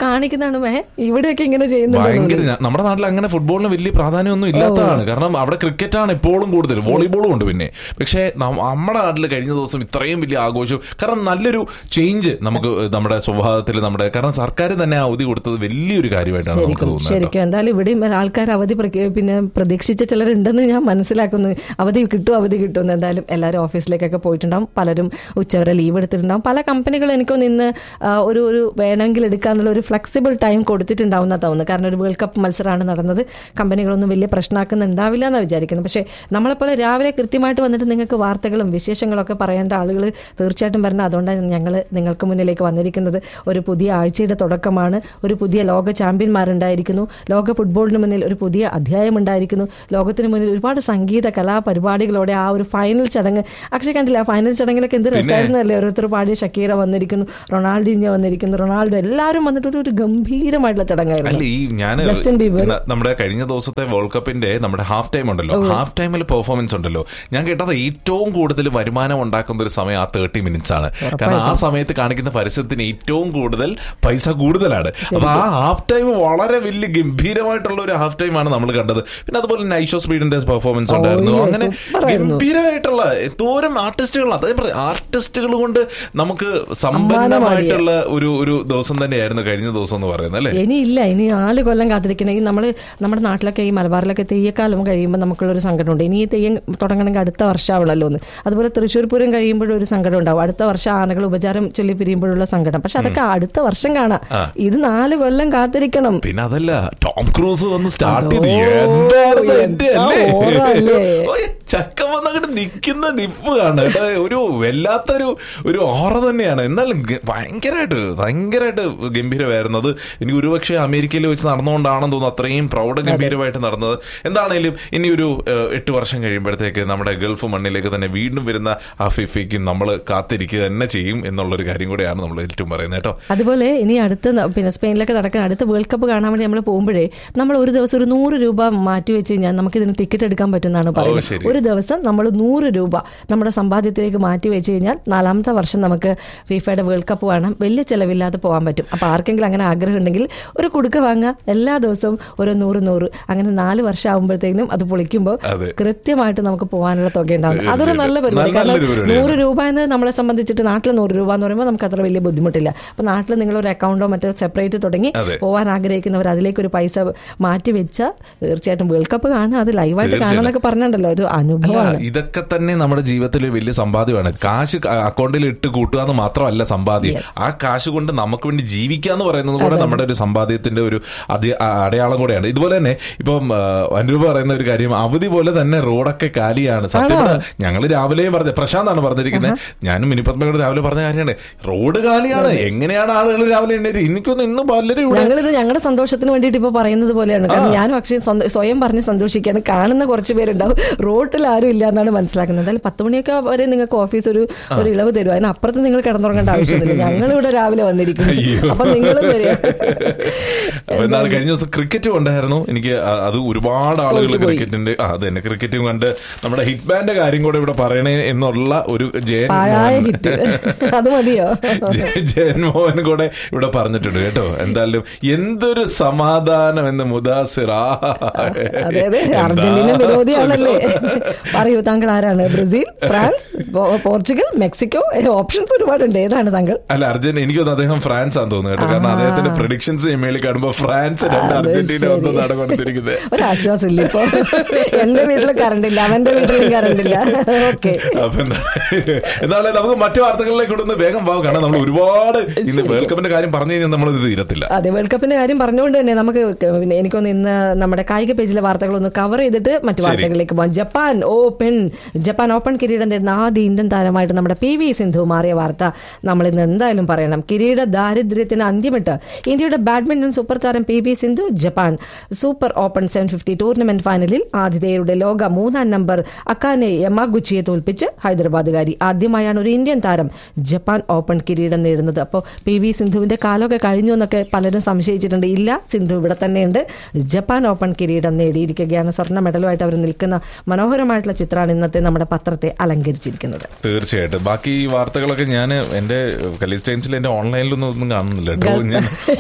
Speaker 2: കാണുമ്പോ "ഏ, ഇവിടെയൊക്കെ ഇങ്ങനെ ചെയ്യുന്നുണ്ട്
Speaker 1: ഭയങ്കര ഞ- നമ്മുടെ നാട്ടിൽ അങ്ങനെ ഫുട്ബോളിന് വലിയ പ്രാധാന്യമൊന്നും ഇല്ലാത്തതാണ് കാരണം അവിടെ ക്രിക്കറ്റാണ് എപ്പോഴും കൂടുതൽ വോളിബോളും ഉണ്ട് പിന്നെ പക്ഷേ നം- നമ്മുടെ നാട്ടിൽ കഴിഞ്ഞ ദിവസം ഇത്രയും വലിയ ആഘോഷവും കാരണം നല്ലൊരു ചേഞ്ച് നമുക്ക് നമ്മുടെ സ്വഭാവത്തിൽ നമ്മുടെ കാരണം സർക്കാർ തന്നെ ആ അവധി കൊടുത്തത് വലിയൊരു കാര്യമായിട്ടാണ് നമുക്ക്
Speaker 2: ശരിക്കും
Speaker 1: തോന്നുന്നത് കേട്ടോ.
Speaker 2: ശരിക്കും എന്തായാലും ഇവിടെയും ആൾക്കാർ അവധി പ്രഖ്യാ- പിന്നെ പ്രതീക്ഷിച്ച ചിലരുണ്ടെന്ന് ഞാൻ മനസ്സിലാക്കുന്നു അവധി കിട്ടും അവധി കിട്ടും എന്തായാലും എല്ലാവരും ഓഫീസിലേക്കൊക്കെ പോയിട്ടുണ്ടാവും പലരും ഉച്ചവരെ ലീവ് എടുത്തിട്ടുണ്ടാവും പല കമ്പനികളും എനിക്കോ നിന്ന് ഒരു ഒരു വേണമെങ്കിൽ എടുക്കാന്നുള്ള ഒരു ഫ്ലെക്സിബിൾ ടൈം കൊടുത്തിട്ടുണ്ടാവും എന്നാ തോന്നുന്നത് കാരണം ഒരു വേൾഡ് കപ്പ് മത്സരമാണ് നടന്നത് കമ്പനികളൊന്നും വലിയ പ്രശ്നമാക്കുന്നുണ്ടാവില്ല എന്നാണ് വിചാരിക്കുന്നത് പക്ഷേ നമ്മളെപ്പോലെ രാവിലെ കൃത്യമായിട്ട് വന്നിട്ട് നിങ്ങൾക്ക് വാർത്തകളും വിശേഷങ്ങളൊക്കെ പറയേണ്ട ആളുകൾ തീർച്ചയായിട്ടും വരണം അതുകൊണ്ടാണ് ഞങ്ങൾ നിങ്ങൾക്ക് മുന്നിലേക്ക് വന്നിരിക്കുന്നത് ഒരു പുതിയ ആഴ്ചയുടെ തുടക്കമാണ് ഒരു പുതിയ ലോക ചാമ്പ്യന്മാരുണ്ടായിരിക്കുന്നു ലോക ഫുട്ബോളിന് മുന്നിൽ ഒരു പുതിയ അധ്യായം ഉണ്ടായിരിക്കുന്നു ലോകത്തിന് മുന്നിൽ ഒരുപാട് സംഗീത കലാപരിപാടികളോടെ ആ ഒരു ഫൈനൽ ചടങ്ങ് അക്ഷയ കണ്ടില്ല ആ ഫൈനൽ ചടങ്ങിലൊക്കെ എന്ത് രസമായിരുന്നല്ലേ ഓരോരുത്തർ പാടിയ ഷക്കീറ വന്നിരിക്കുന്നു റൊണാൾഡിഞ്ഞോ വന്നിരിക്കുന്നു റൊണാൾഡോ എല്ലാവരും വന്നിട്ട് ഒരു- ഒരു ഗംഭീരമായിട്ടുള്ള
Speaker 1: അല്ല
Speaker 2: ചടങ്ങായിരുന്നു
Speaker 1: ഈ ഞാൻ
Speaker 2: ജസ്റ്റിൻ ബീബർ.
Speaker 1: നമ്മുടെ കഴിഞ്ഞ ദിവസത്തെ വേൾഡ് കപ്പിന്റെ നമ്മുടെ ഹാഫ് ടൈം ഉണ്ടല്ലോ ഹാഫ് ടൈമിൽ പെർഫോമൻസ് ഉണ്ടല്ലോ ഞാൻ കേട്ടത് ഏറ്റവും കൂടുതൽ വരുമാനം ഉണ്ടാക്കുന്ന ഒരു സമയം ആ തേർട്ടി മിനിറ്റ്സ് ആണ് കാരണം ആ സമയത്ത് കാണിക്കുന്ന പരസ്യത്തിന് ഏറ്റവും കൂടുതൽ പൈസ കൂടുതലാണ് അപ്പൊ ആ ഹാഫ് ടൈം വളരെ വലിയ ഗംഭീരമായിട്ടുള്ള ഒരു ഹാഫ് ടൈം ആണ് നമ്മൾ കണ്ടത് പിന്നെ അതുപോലെ നൈഷോ സ്പീഡിന്റെ പെർഫോമൻസ് ഉണ്ടായിരുന്നു
Speaker 2: yes,
Speaker 1: അങ്ങനെ
Speaker 2: super ആയിരുന്നു.
Speaker 1: ഗംഭീരമായിട്ടുള്ള എന്തോരം ആർട്ടിസ്റ്റുകൾ അതേ ആർട്ടിസ്റ്റുകൾ കൊണ്ട് നമുക്ക് സമ്പന്നമായിട്ടുള്ള ഒരു ഒരു ദിവസം തന്നെയായിരുന്നു കഴിഞ്ഞ ദിവസം എന്ന് പറയുന്നത് അല്ലേ
Speaker 2: ഇനിയില്ല ഇനി നാല് കൊല്ലം കാത്തിരിക്കണമെങ്കിൽ നമ്മൾ നമ്മുടെ നാട്ടിലൊക്കെ ഈ മലബാറിലൊക്കെ തെയ്യക്കാലം കഴിയുമ്പോൾ നമുക്കുള്ളൊരു സങ്കടമുണ്ട് ഇനി ഈ തെയ്യം തുടങ്ങണമെങ്കിൽ അടുത്ത വർഷമാവണല്ലോ എന്ന് അതുപോലെ തൃശ്ശൂർ പൂരം കഴിയുമ്പോഴും ഒരു സങ്കടം ഉണ്ടാവും അടുത്ത വർഷം ആനകൾ ഉപചാരം ചൊല്ലി പിരിയുമ്പോഴുള്ള സങ്കടം പക്ഷെ അതൊക്കെ അടുത്ത വർഷം കാണാം ഇത് നാല് കൊല്ലം കാത്തിരിക്കണം
Speaker 1: പിന്നെ അതല്ല ടോം ക്രൂസ് വന്ന് സ്റ്റാർട്ട് ചെയ്ത്
Speaker 2: അതോ,
Speaker 1: എന്തായിരുന്നു എന്റെ
Speaker 2: എന്താ
Speaker 1: അല്ലേ?
Speaker 2: ഓറല്ലേ?
Speaker 1: ഓ, ഈ ചക്ക വന്നങ്ങോട്ട് നിൽക്കുന്ന നിപ്പ് കാണും കേട്ടോ. ഒരു വല്ലാത്തൊരു ഒരു ഓറ തന്നെയാണ് എന്നാലും ഗ- ഭയങ്കരമായിട്ട് ഭയങ്കരമായിട്ട് ഗംഭീരമായിരുന്നു അത് എനിക്ക് ഒരുപക്ഷെ അമേരിക്കയിൽ വെച്ച് നടന്നുകൊണ്ടാണെന്ന് തോന്നുന്നു അത്രയും പ്രൗഢ ഗംഭീരമായിട്ട് നടന്നത് എന്താണേലും ഇനി ഒരു ഏഹ്, എട്ട് വർഷം കഴിയുമ്പോഴത്തേക്ക് നമ്മുടെ ഗൾഫ് മണ്ണിലേക്ക് തന്നെ വീണ്ടും വരുന്ന ആ ഫിഫയ്ക്കും നമ്മൾ കാത്തിരിക്കുക തന്നെ ചെയ്യും എന്നുള്ളൊരു കാര്യം കൂടെയാണ് നമ്മൾ ഏറ്റവും പറയുന്നത് കേട്ടോ
Speaker 2: അതുപോലെ ഇനി അടുത്ത ന- പിന്നെ സ്പെയിനിലൊക്കെ നടക്കുന്ന അടുത്ത വേൾഡ് കപ്പ് കാണാൻ വേണ്ടി നമ്മൾ പോകുമ്പോഴേ നമ്മൾ ഒരു ദിവസം ഒരു നൂറ് രൂപ മാറ്റി വെച്ച് കഴിഞ്ഞാൽ നമുക്ക് ഇതിന് ടിക്കറ്റ് എടുക്കാൻ പറ്റുമെന്നാണ്
Speaker 1: ശരി.
Speaker 2: പറയുന്നത് ഒരു ദിവസം നമ്മൾ നൂറ് രൂപ നമ്മുടെ സമ്പാദ്യത്തിലേക്ക് മാറ്റി വെച്ച് കഴിഞ്ഞാൽ നാലാമത്തെ വർഷം നമുക്ക് ഫിഫയുടെ വേൾഡ് കപ്പ് കാണാം വലിയ ചെലവില്ലാതെ പോകാൻ പറ്റും അപ്പൊ ആർക്കെങ്കിലും അങ്ങനെ ആഗ്രഹം ഉണ്ടെങ്കിൽ ഒരു കുടുക്ക വാങ്ങുക എല്ലാ ദിവസവും ഒരു നൂറ് നൂറ് അങ്ങനെ നാല് വർഷം ആകുമ്പോഴത്തേക്കും അത് പൊളിക്കുമ്പോൾ
Speaker 1: അതെ.
Speaker 2: കൃത്യമായിട്ട് നമുക്ക് പോകാനുള്ള തുക ഉണ്ടാകും അതൊരു നല്ല പരിപാടി
Speaker 1: നല്ല-
Speaker 2: കാരണം
Speaker 1: നല്ലൊരു പരിപാടിയാണ്.
Speaker 2: നൂറ് രൂപ എന്ന് നമ്മളെ സംബന്ധിച്ചിട്ട് നാട്ടിൽ നൂറ് രൂപ എന്ന് പറയുമ്പോൾ നമുക്ക് അത്ര വലിയ ബുദ്ധിമുട്ടില്ല അപ്പൊ നാട്ടിൽ നിങ്ങൾ ഒരു അക്കൗണ്ടോ മറ്റോ സെപ്പറേറ്റ് തുടങ്ങി
Speaker 1: അതെ.
Speaker 2: പോകാൻ ആഗ്രഹിക്കുന്നവർ അതിലേക്ക് ഒരു പൈസ മാറ്റി വെച്ചാൽ തീർച്ചയായിട്ടും വേൾഡ് കപ്പ് കാണുക അത് ലൈവായിട്ട്
Speaker 1: തീർച്ചയായും.
Speaker 2: കാണാന്നൊക്കെ പറഞ്ഞിട്ടുണ്ടല്ലോ ഒരു
Speaker 1: അല്ല
Speaker 2: അനുഭവമാണ്
Speaker 1: ഇതൊക്കെ തന്നെ നമ്മുടെ ജീവിതത്തിൽ വലിയ സമ്പാദ്യമാണ് കാശ് ക- അക്കൗണ്ടിൽ ഇട്ട് കൂട്ടുക എന്ന് മാത്രമല്ല സമ്പാദ്യം ആ കാശ് കൊണ്ട് നമുക്ക് വേണ്ടി ജീവിക്കുക എന്ന് പറയുന്നത് കൂടെ നമ്മുടെ ഒരു സമ്പാദ്യത്തിന്റെ ഒരു അതി- ആ- അടയാളം കൂടെയാണ് ഇതുപോലെ തന്നെ ഇപ്പം ആ, അനുരൂപ പറയുന്ന ഒരു കാര്യം അവധി പോലെ തന്നെ റോഡൊക്കെ കാലിയാണ് സത്യം ഞങ്ങൾ രാവിലെയും പറഞ്ഞ പ്രശാന്താണ് പറഞ്ഞിരിക്കുന്നത് ഞാനും മിനിപത്മയോട് രാവിലെ പറഞ്ഞ കാര്യമാണ് റോഡ് കാലിയാണ് എങ്ങനെയാണ് ആളുകൾ രാവിലെ എണ്ണീറ്റ് എനിക്കൊന്നും ഇന്ന് പലരും ഇവിടെ
Speaker 2: ഞങ്ങളിത് ഞങ്ങളുടെ സന്തോഷത്തിന് വേണ്ടിയിട്ട് ഇപ്പൊ പറയുന്നത് പോലെയാണ് കാരണം ഞാനും പക്ഷേ സ്വന്തം- സ്വയം പറഞ്ഞ് സന്തോഷിക്കാണ് കാണുന്ന കുറച്ച് പേരുണ്ടാവും റോട്ടിൽ ആരും ഇല്ല എന്നാണ് മനസ്സിലാക്കുന്നത് എന്തായാലും പത്ത് മണിയൊക്കെ വരെ നിങ്ങൾക്ക് ഓഫീസ് ഒരു ഒരു ഇളവ് തരും അതിനപ്പുറത്ത് നിങ്ങൾ കിടന്നുറങ്ങേണ്ട ആവശ്യമില്ല ഞങ്ങളിവിടെ രാവിലെ വന്നിരിക്കുന്നു
Speaker 1: അയ്യോ.
Speaker 2: അപ്പൊ നിങ്ങളും വരിക
Speaker 1: അപ്പൊ എന്നാൽ കഴിഞ്ഞ ദിവസം ക്രിക്കറ്റും ഉണ്ടായിരുന്നു എനിക്ക് അ- അത് ഒരുപാട് ആളുകൾ
Speaker 2: തോറ്റുപോയി.
Speaker 1: ക്രിക്കറ്റിന്റെ ആ അത് തന്നെ ക്രിക്കറ്റും കണ്ട് നമ്മുടെ ഹിറ്റ് ബാൻഡ് കാര്യം കൂടെ ഇവിടെ പറയണേ എന്നുള്ള ഒരു ജയൻ
Speaker 2: പാഴായ
Speaker 1: മോഹൻ-
Speaker 2: ഹിറ്റ് അത് മതിയോ
Speaker 1: ജയ- ജയൻ മോഹൻ കൂടെ ഇവിടെ പറഞ്ഞിട്ടുണ്ട് കേട്ടോ എന്തായാലും എന്തൊരു സമാധാനം എന്ന് മുദാസിർ ആ,
Speaker 2: അതെ അതെ
Speaker 1: എന്താ
Speaker 2: അർജന്റീന വിരോധിയാണല്ലേ
Speaker 1: സുഖം.
Speaker 2: പറയൂ താങ്കൾ ആരാണ് ബ്രസീൽ ഫ്രാൻസ് പോ- പോർച്ചുഗൽ മെക്സിക്കോ ഓപ്ഷൻസ് ഒരുപാടുണ്ട് ഏതാണ് താങ്കൾ
Speaker 1: അല്ല അർജൻ എനിക്കൊന്ന് അദ്ദേഹം ഫ്രാൻസ് ആണെന്ന് തോന്നുന്നു കേട്ടോ കാരണം അദ്ദേഹത്തിന്റെ പ്രഡിക്ഷൻസ് ഇമെയിൽ കാണുമ്പോൾ ഫ്രാൻസ് രണ്ട്
Speaker 2: അത്
Speaker 1: അർജന്റീന
Speaker 2: ശരി.
Speaker 1: ഒന്നതാണ് കൊടുത്തിരിക്കുന്നത്
Speaker 2: ഒരു ആശ്വാസം ഇല്ല ഇപ്പൊ എന്റെ വീട്ടിൽ കറണ്ട് ഇല്ല അവന്റെ വീട്ടിലും കറണ്ട് ഇല്ല ഓക്കെ
Speaker 1: അപ്പൊ എന്താണ് എന്നാലും നമുക്ക് മറ്റു വാർത്തകളിലേക്ക് ഒന്ന് വേഗം പോകാം കാരണം നമ്മൾ ഒരുപാട് ഇന്ന്
Speaker 2: ശരിക്കും.
Speaker 1: വേൾഡ് കപ്പിന്റെ കാര്യം പറഞ്ഞു കഴിഞ്ഞാൽ നമ്മൾ ഇത് തീരത്തില്ല
Speaker 2: അതെ വേൾഡ് കപ്പിന്റെ കാര്യം പറഞ്ഞുകൊണ്ട് തന്നെ നമുക്ക് ക- പിന്നെ എനിക്കൊന്ന് ഇന്ന് നമ്മുടെ കായിക പേജിലെ വാർത്തകളൊന്ന് കവർ ചെയ്തിട്ട് മറ്റു
Speaker 1: ശരി.
Speaker 2: വാർത്തകളിലേക്ക് പോകാം ജപ്പാൻ ഓപ്പൺ ജപ്പാൻ ഓപ്പൺ കിരീടം നേടുന്ന ആദ്യ ഇന്ത്യൻ താരമായിട്ട് നമ്മുടെ പി വി സിന്ധു മാറിയ വാർത്ത നമ്മൾ ഇന്ന് എന്തായാലും പറയണം കിരീട ദാരിദ്ര്യത്തിന് അന്ത്യമിട്ട് ഇന്ത്യയുടെ ബാഡ്മിന്റൺ സൂപ്പർ താരം P V Sindhu Japan super open seven fifty tournament ഫൈനലിൽ ആതിഥേയരുടെ ലോക മൂന്നാം നമ്പർ അക്കാനെ യമാഗുച്ചിയെ തോൽപ്പിച്ച് ഹൈദരാബാദുകാരി ആദ്യമായാണ് ഒരു ഇന്ത്യൻ താരം ജപ്പാൻ ഓപ്പൺ കിരീടം നേടുന്നത് അപ്പോൾ പി വി സിന്ധുവിന്റെ കാലമൊക്കെ കഴിഞ്ഞു എന്നൊക്കെ പലരും സംശയിച്ചിട്ടുണ്ട് ഇല്ല സിന്ധു ഇവിടെ തന്നെയുണ്ട് ജപ്പാൻ ഓപ്പൺ കിരീടം നേടിയിരിക്കുകയാണ് സ്വർണ്ണ മെഡലുമായിട്ട് അവർ നിൽക്കുന്ന മനോഹരമായിട്ടുള്ള ചിത്രമാണ് ഇന്നത്തെ നമ്മുടെ പത്രത്തെ അലങ്കരിച്ചിരിക്കുന്നത്
Speaker 1: തീർച്ചയായിട്ടും ബാക്കി ഈ വാർത്തകളൊക്കെ ഞാൻ എന്റെ കലീസ് ടൈംസിൽ എന്റെ ഓൺലൈനിലൊന്നും ഒന്നും കാണുന്നില്ല കേട്ടോ ഞാൻ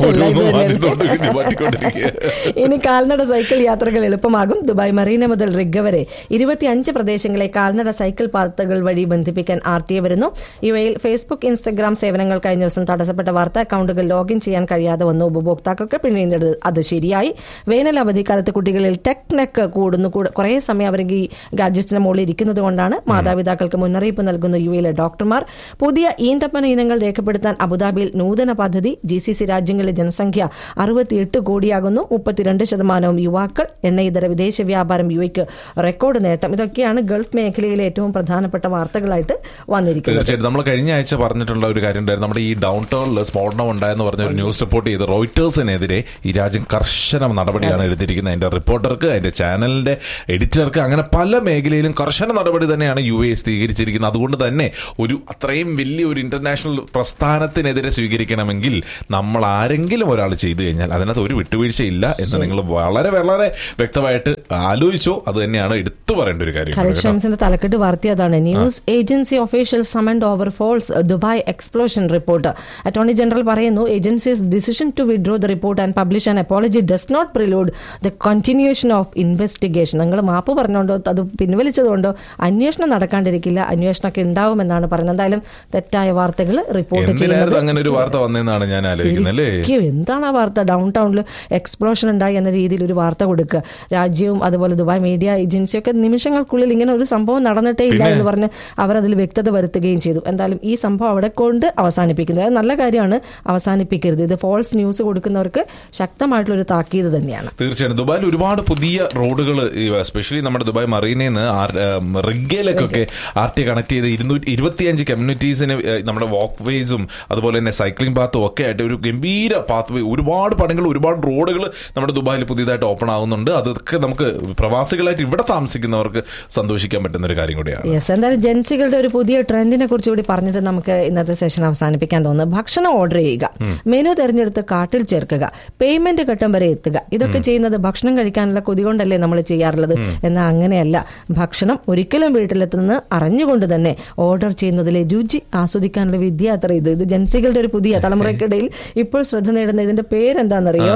Speaker 2: മാറ്റിയിട്ടില്ല ഇത്
Speaker 1: ഓരോന്ന്
Speaker 2: തന്നെയല്ലേ?
Speaker 1: മാറ്റിക്കൊണ്ടിരിക്കുക, മാറ്റിക്കൊണ്ടിരിക്കുക.
Speaker 2: ഇനി കാൽനട സൈക്കിൾ യാത്രകൾ എളുപ്പമാകും ദുബായ് മറീന മുതൽ റിഗ വരെ ഇരുപത്തിയഞ്ച് പ്രദേശങ്ങളെ കാൽനട സൈക്കിൾ പാതകൾ വഴി ബന്ധിപ്പിക്കാൻ ആർ ടി എ വരുന്നു ഇവയിൽ ഫേസ്ബുക്ക് ഇൻസ്റ്റഗ്രാം സേവനങ്ങൾ കഴിഞ്ഞ ദിവസം തടസ്സപ്പെട്ട വാർത്താ അക്കൗണ്ടുകൾ ലോഗിൻ ചെയ്യാൻ കഴിയാതെ വന്ന ഉപഭോക്താക്കൾക്ക് പിന്നീട് അത് ശരിയായി വേനൽ അവധിക്കാലത്ത് കുട്ടികളിൽ ടെക് നെക്ക് കൂടുന്നു കൂടെ- കുറേ സമയം അവർ ഈ ഗാഡ്ജറ്റ്സിന് മുകളിൽ ഇരിക്കുന്നത് കൊണ്ടാണ് മാതാപിതാക്കൾക്ക് മുന്നറിയിപ്പ് നൽകുന്ന യു എയിലെ ഡോക്ടർമാർ പുതിയ ഈന്തപ്പന ഇനങ്ങൾ രേഖപ്പെടുത്താൻ അബുദാബിയിൽ നൂതന പദ്ധതി ജി സി സി രാജ്യങ്ങളിലെ ജനസംഖ്യ അറുപത്തിയെട്ട് കോടിയാകുന്നു മുപ്പത്തിരണ്ട് ശതമാനവും യുവാക്കൾ എണ്ണ ഇതര വിദേശ വ്യാപാരം യു എക്ക് റെക്കോർഡ് നേട്ടം ഇതൊക്കെയാണ് ഗൾഫ് മേഖലയിലെ ഏറ്റവും പ്രധാനപ്പെട്ട വാർത്തകളായിട്ട് വന്നിരിക്കുന്നത്
Speaker 1: തീർച്ചയായിട്ടും നമ്മൾ കഴിഞ്ഞ ആഴ്ച പറഞ്ഞിട്ടുള്ള ഒരു കാര്യം ഉണ്ടായിരുന്നു നമ്മുടെ ഈ ഡൗൺ ടൗണിൽ സ്ഫോടനം ഉണ്ടായെന്ന് പറഞ്ഞ ഒരു ന്യൂസ് റിപ്പോർട്ട് ചെയ്ത് റോയിറ്റേഴ്സിനെതിരെ ഈ രാജ്യം കർശന നടപടിയാണ് എടുത്തിരിക്കുന്നത് അതിന്റെ റിപ്പോർട്ടർക്ക് അതിന്റെ ചാനലിന്റെ എഡിറ്റർക്ക് അങ്ങനെ പല മേഖലയിലും കർശന നടപടി തന്നെയാണ് യു എ സ്വീകരിച്ചിരിക്കുന്നത് അതുകൊണ്ട് തന്നെ ഒരു അത്രയും വലിയ ഒരു ഇന്റർനാഷണൽ പ്രസ്ഥാനത്തിനെതിരെ സ്വീകരിക്കണമെങ്കിൽ നമ്മൾ ആരെങ്കിലും ഒരാൾ ചെയ്തു കഴിഞ്ഞാൽ അതിനകത്ത് ഒരു വിട്ടുവീഴ്ചയില്ല എന്ന് നിങ്ങൾ വളരെ വളരെ വ്യക്തമായിട്ട് ആലോചിച്ചോ അത് തന്നെയാണ് എടുത്തു പറയേണ്ട ഒരു കാര്യം
Speaker 2: ഖലിദ് ഷംസിന്റെ തലക്കെട്ട് വാർത്ത അതാണ് news agency official summoned over false Dubai explosion report attorney general പറയുന്നു agencies decision to withdraw the report and publish an apology does not prelude the continuation of investigation നിങ്ങൾ മാപ്പ് പറഞ്ഞുകൊണ്ടോ അത് പിൻവലിച്ചതുകൊണ്ടോ അന്വേഷണം നടക്കാണ്ടിരിക്കില്ല അന്വേഷണമൊക്കെ ഉണ്ടാവുമെന്നാണ് പറയുന്നത് എന്തായാലും തെറ്റായ വാർത്തകൾ റിപ്പോർട്ട് ചെയ്യുന്നത്
Speaker 1: എന്തിനായിരുന്നു അങ്ങനെ ഒരു വാർത്ത വന്നതെന്നാണ് ഞാൻ ആലോചിക്കുന്നത് അല്ലേ
Speaker 2: ശരിക്കും എന്താണ് ആ വാർത്ത ഡൗൺ ടൗണിൽ എക്സ്പ്ലോഷൻ ഉണ്ടായി എന്ന രീതിയിൽ ഒരു വാർത്ത കൊടുക്കുക രാജ്യവും അതുപോലെ ദുബായ് മീഡിയ ഏജൻസിയൊക്കെ നിമിഷങ്ങൾക്കുള്ളിൽ ഇങ്ങനെ ഒരു സംഭവം നടന്നിട്ടേ ഇല്ല എന്ന് പറഞ്ഞ് അവരതിൽ വ്യക്തത വരുത്തുകയും ചെയ്തു എന്തായാലും ഈ സംഭവം അവിടെ കൊണ്ട് അവസാനിപ്പിക്കുന്നത് അത് നല്ല കാര്യമാണ് അവസാനിപ്പിക്കരുത് ഇത് ഫോൾസ് ന്യൂസ് കൊടുക്കുന്നവർക്ക് ശക്തമായിട്ടുള്ള ഒരു താക്കീത് തന്നെയാണ്
Speaker 1: തീർച്ചയായും ദുബായിൽ ഒരുപാട് പുതിയ റോഡുകൾ എസ്പെഷ്യലി നമ്മുടെ ദുബായ് മറീനയിൽ നിന്ന് റിഗയിലേക്കൊക്കെ ആർ ടി കണക്ട് ചെയ്ത് ഇരുന്നൂറ്റി ഇരുപത്തിയഞ്ച് കമ്മ്യൂണിറ്റീസിന് നമ്മുടെ വാക്ക് വേസും അതുപോലെ തന്നെ സൈക്ലിംഗ് പാത്തും ഒക്കെ ആയിട്ട് ഒരു ഗംഭീര പാത്ത് വേ ഒരുപാട് പണികൾ ഒരുപാട് റോഡുകൾ നമ്മുടെ ദുബായിൽ പുതിയതായിട്ട് ഓപ്പൺ ആവുന്നുണ്ട് അതൊക്കെ നമുക്ക് പ്രവാസികളായിട്ട് ഇവിടെ താമസിക്കുന്നവർക്ക് സന്തോഷിക്കാൻ പറ്റുന്ന ഒരു കാര്യം കൂടിയാണ്
Speaker 2: യെസ് എന്തായാലും ജെൻസികളുടെ ഒരു പുതിയ ട്രെൻഡിനെ കുറിച്ച് കൂടി പറഞ്ഞിട്ട് നമുക്ക് ഇന്നത്തെ സെഷൻ അവസാനിപ്പിക്കാൻ തോന്നുന്നു ഭക്ഷണം ഓർഡർ ചെയ്യുക മെനു തിരഞ്ഞെടുത്ത് കാട്ടിൽ ചേർക്കുക പേയ്മെന്റ് ഘട്ടം വരെ എത്തുക ഇതൊക്കെ ചെയ്യുന്നത് ഭക്ഷണം കഴിക്കാനുള്ള കൊതി കൊണ്ടല്ലേ നമ്മൾ ചെയ്യാറുള്ളത് എന്നാൽ അങ്ങനെയല്ല ഭക്ഷണം ഒരിക്കലും വീട്ടിലെത്തുന്നത് അറിഞ്ഞുകൊണ്ട് തന്നെ ഓർഡർ ചെയ്യുന്നതിലെ രുചി ആസ്വദിക്കാനുള്ള വിദ്യ അത്ര ഇത് ഇത് ജെൻസികളുടെ ഒരു പുതിയ തലമുറയ്ക്കിടയിൽ ഇപ്പോൾ ശ്രദ്ധ നേടുന്ന ഇതിന്റെ പേരെന്താണെന്നറിയോ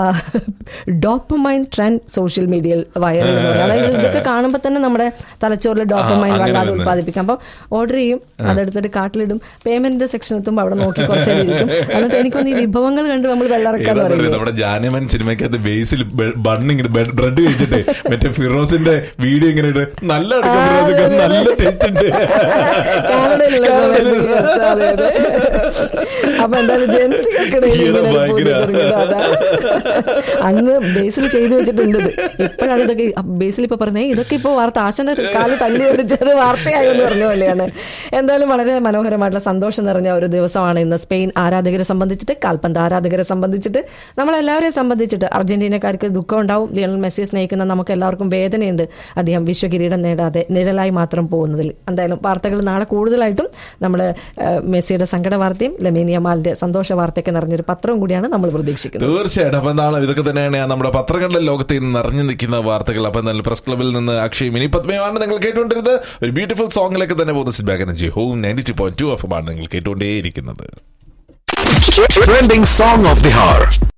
Speaker 2: ഡോപ്പമൈൻ ട്രെൻഡ് സോഷ്യൽ മീഡിയയിൽ വൈറൽ എന്ന് പറയുന്നത് അതായത് ഇതൊക്കെ കാണുമ്പോൾ തന്നെ നമ്മുടെ തലച്ചോറിൽ ഡോപ്പമൈൻ
Speaker 1: അങ്ങനെ
Speaker 2: വല്ലാതെ
Speaker 1: വരുന്നത്.
Speaker 2: ഉത്പാദിപ്പിക്കാം അപ്പം ഓർഡർ ചെയ്യും അതെടുത്തിട്ട് കാട്ടിലിടും പേയ്മെന്റ് സെക്ഷൻ എത്തുമ്പോൾ അവിടെ നോക്കി കുറച്ചേരം ഇരിക്കും എന്നിട്ട് എനിക്കൊന്ന് ഈ വിഭവങ്ങൾ കണ്ട് നമ്മൾ വെള്ളറക്കാന്ന്
Speaker 1: ഏതാ പറയുക,
Speaker 2: പറയുന്നത്
Speaker 1: നമ്മുടെ ജാനമൻ സിനിമയ്ക്കകത്ത് ബേസിൽ ബണ്ണ് ഇങ്ങനെ ബ്രെഡ് കഴിച്ചിട്ട് മറ്റേ ഫിറോസിന്റെ വീഡിയോ ഇങ്ങനെ ഇട്ട് നല്ല അടുക്ക ഫിറോസൊക്കെ നല്ല ടേസ്റ്റ് ഉണ്ട്
Speaker 2: കാനഡയിലുള്ള സമയത്ത് yes, അതെ, അതെ. അപ്പൊ എന്തായാലും ജെൻസികൾക്കിടയിൽ
Speaker 1: ഈയിടെ
Speaker 2: ഇങ്ങനെ ഒരു
Speaker 1: ഭയങ്കര.
Speaker 2: പൂതി തുടങ്ങിയത് അതാ. അന്ന് ബേസിൽ ചെയ്തു വെച്ചിട്ടുണ്ട് ഇത് ഇപ്പോഴാണ് ഇതൊക്കെ ബേസിൽ ഇപ്പൊ പറഞ്ഞേ ഇതൊക്കെ ഇപ്പൊ വാർത്ത ആശന്റെ കാല് തല്ലി ഒടിച്ചത് വാർത്തയായി എന്ന് പറഞ്ഞ പോലെയാണ് എന്തായാലും വളരെ മനോഹരമായിട്ടുള്ള സന്തോഷം നിറഞ്ഞ ഒരു ദിവസമാണ് ഇന്ന് സ്പെയിൻ ആരാധകരെ സംബന്ധിച്ചിട്ട് കാൽപന്ത് ആരാധകരെ സംബന്ധിച്ചിട്ട് നമ്മളെല്ലാവരെയും സംബന്ധിച്ചിട്ട് അർജന്റീനക്കാർക്ക് ദുഃഖം ഉണ്ടാവും ലിയണൽ മെസ്സിയെ സ്നേഹിക്കുന്ന നമുക്ക് എല്ലാവർക്കും വേദനയുണ്ട് അദ്ദേഹം വിശ്വകിരീടം നേടാതെ നിഴലായി മാത്രം പോകുന്നതിൽ എന്തായാലും വാർത്തകൾ നാളെ കൂടുതലായിട്ടും നമ്മൾ മെസ്സിയുടെ സങ്കട വാർത്തയും ലമീനിയ മാലിന്റെ സന്തോഷ വാർത്തയൊക്കെ നിറഞ്ഞൊരു പത്രവും കൂടിയാണ് നമ്മൾ പ്രതീക്ഷിക്കുന്നത്
Speaker 1: തീർച്ചയായിട്ടും അപ്പൊ എന്താണ് ഇതൊക്കെ തന്നെയാണ് നമ്മുടെ പത്രങ്ങളുടെ ലോകത്ത് ഇന്ന് നിറഞ്ഞു നിൽക്കുന്ന വാർത്തകൾ അപ്പൊ എന്തായാലും പ്രസ് ക്ലബിൽ നിന്ന് അക്ഷയ് മിനി പത്മയാണ് നിങ്ങൾ കേട്ടുകൊണ്ടിരുന്നത് ഒരു ബ്യൂട്ടിഫുൾ സോങ്ങിലേക്ക് തന്നെ പോകുന്ന sit back energy home ninety two point two F ആണ് നിങ്ങൾ കേട്ടുകൊണ്ടേയിരിക്കുന്നത്
Speaker 3: Trending song of the hour.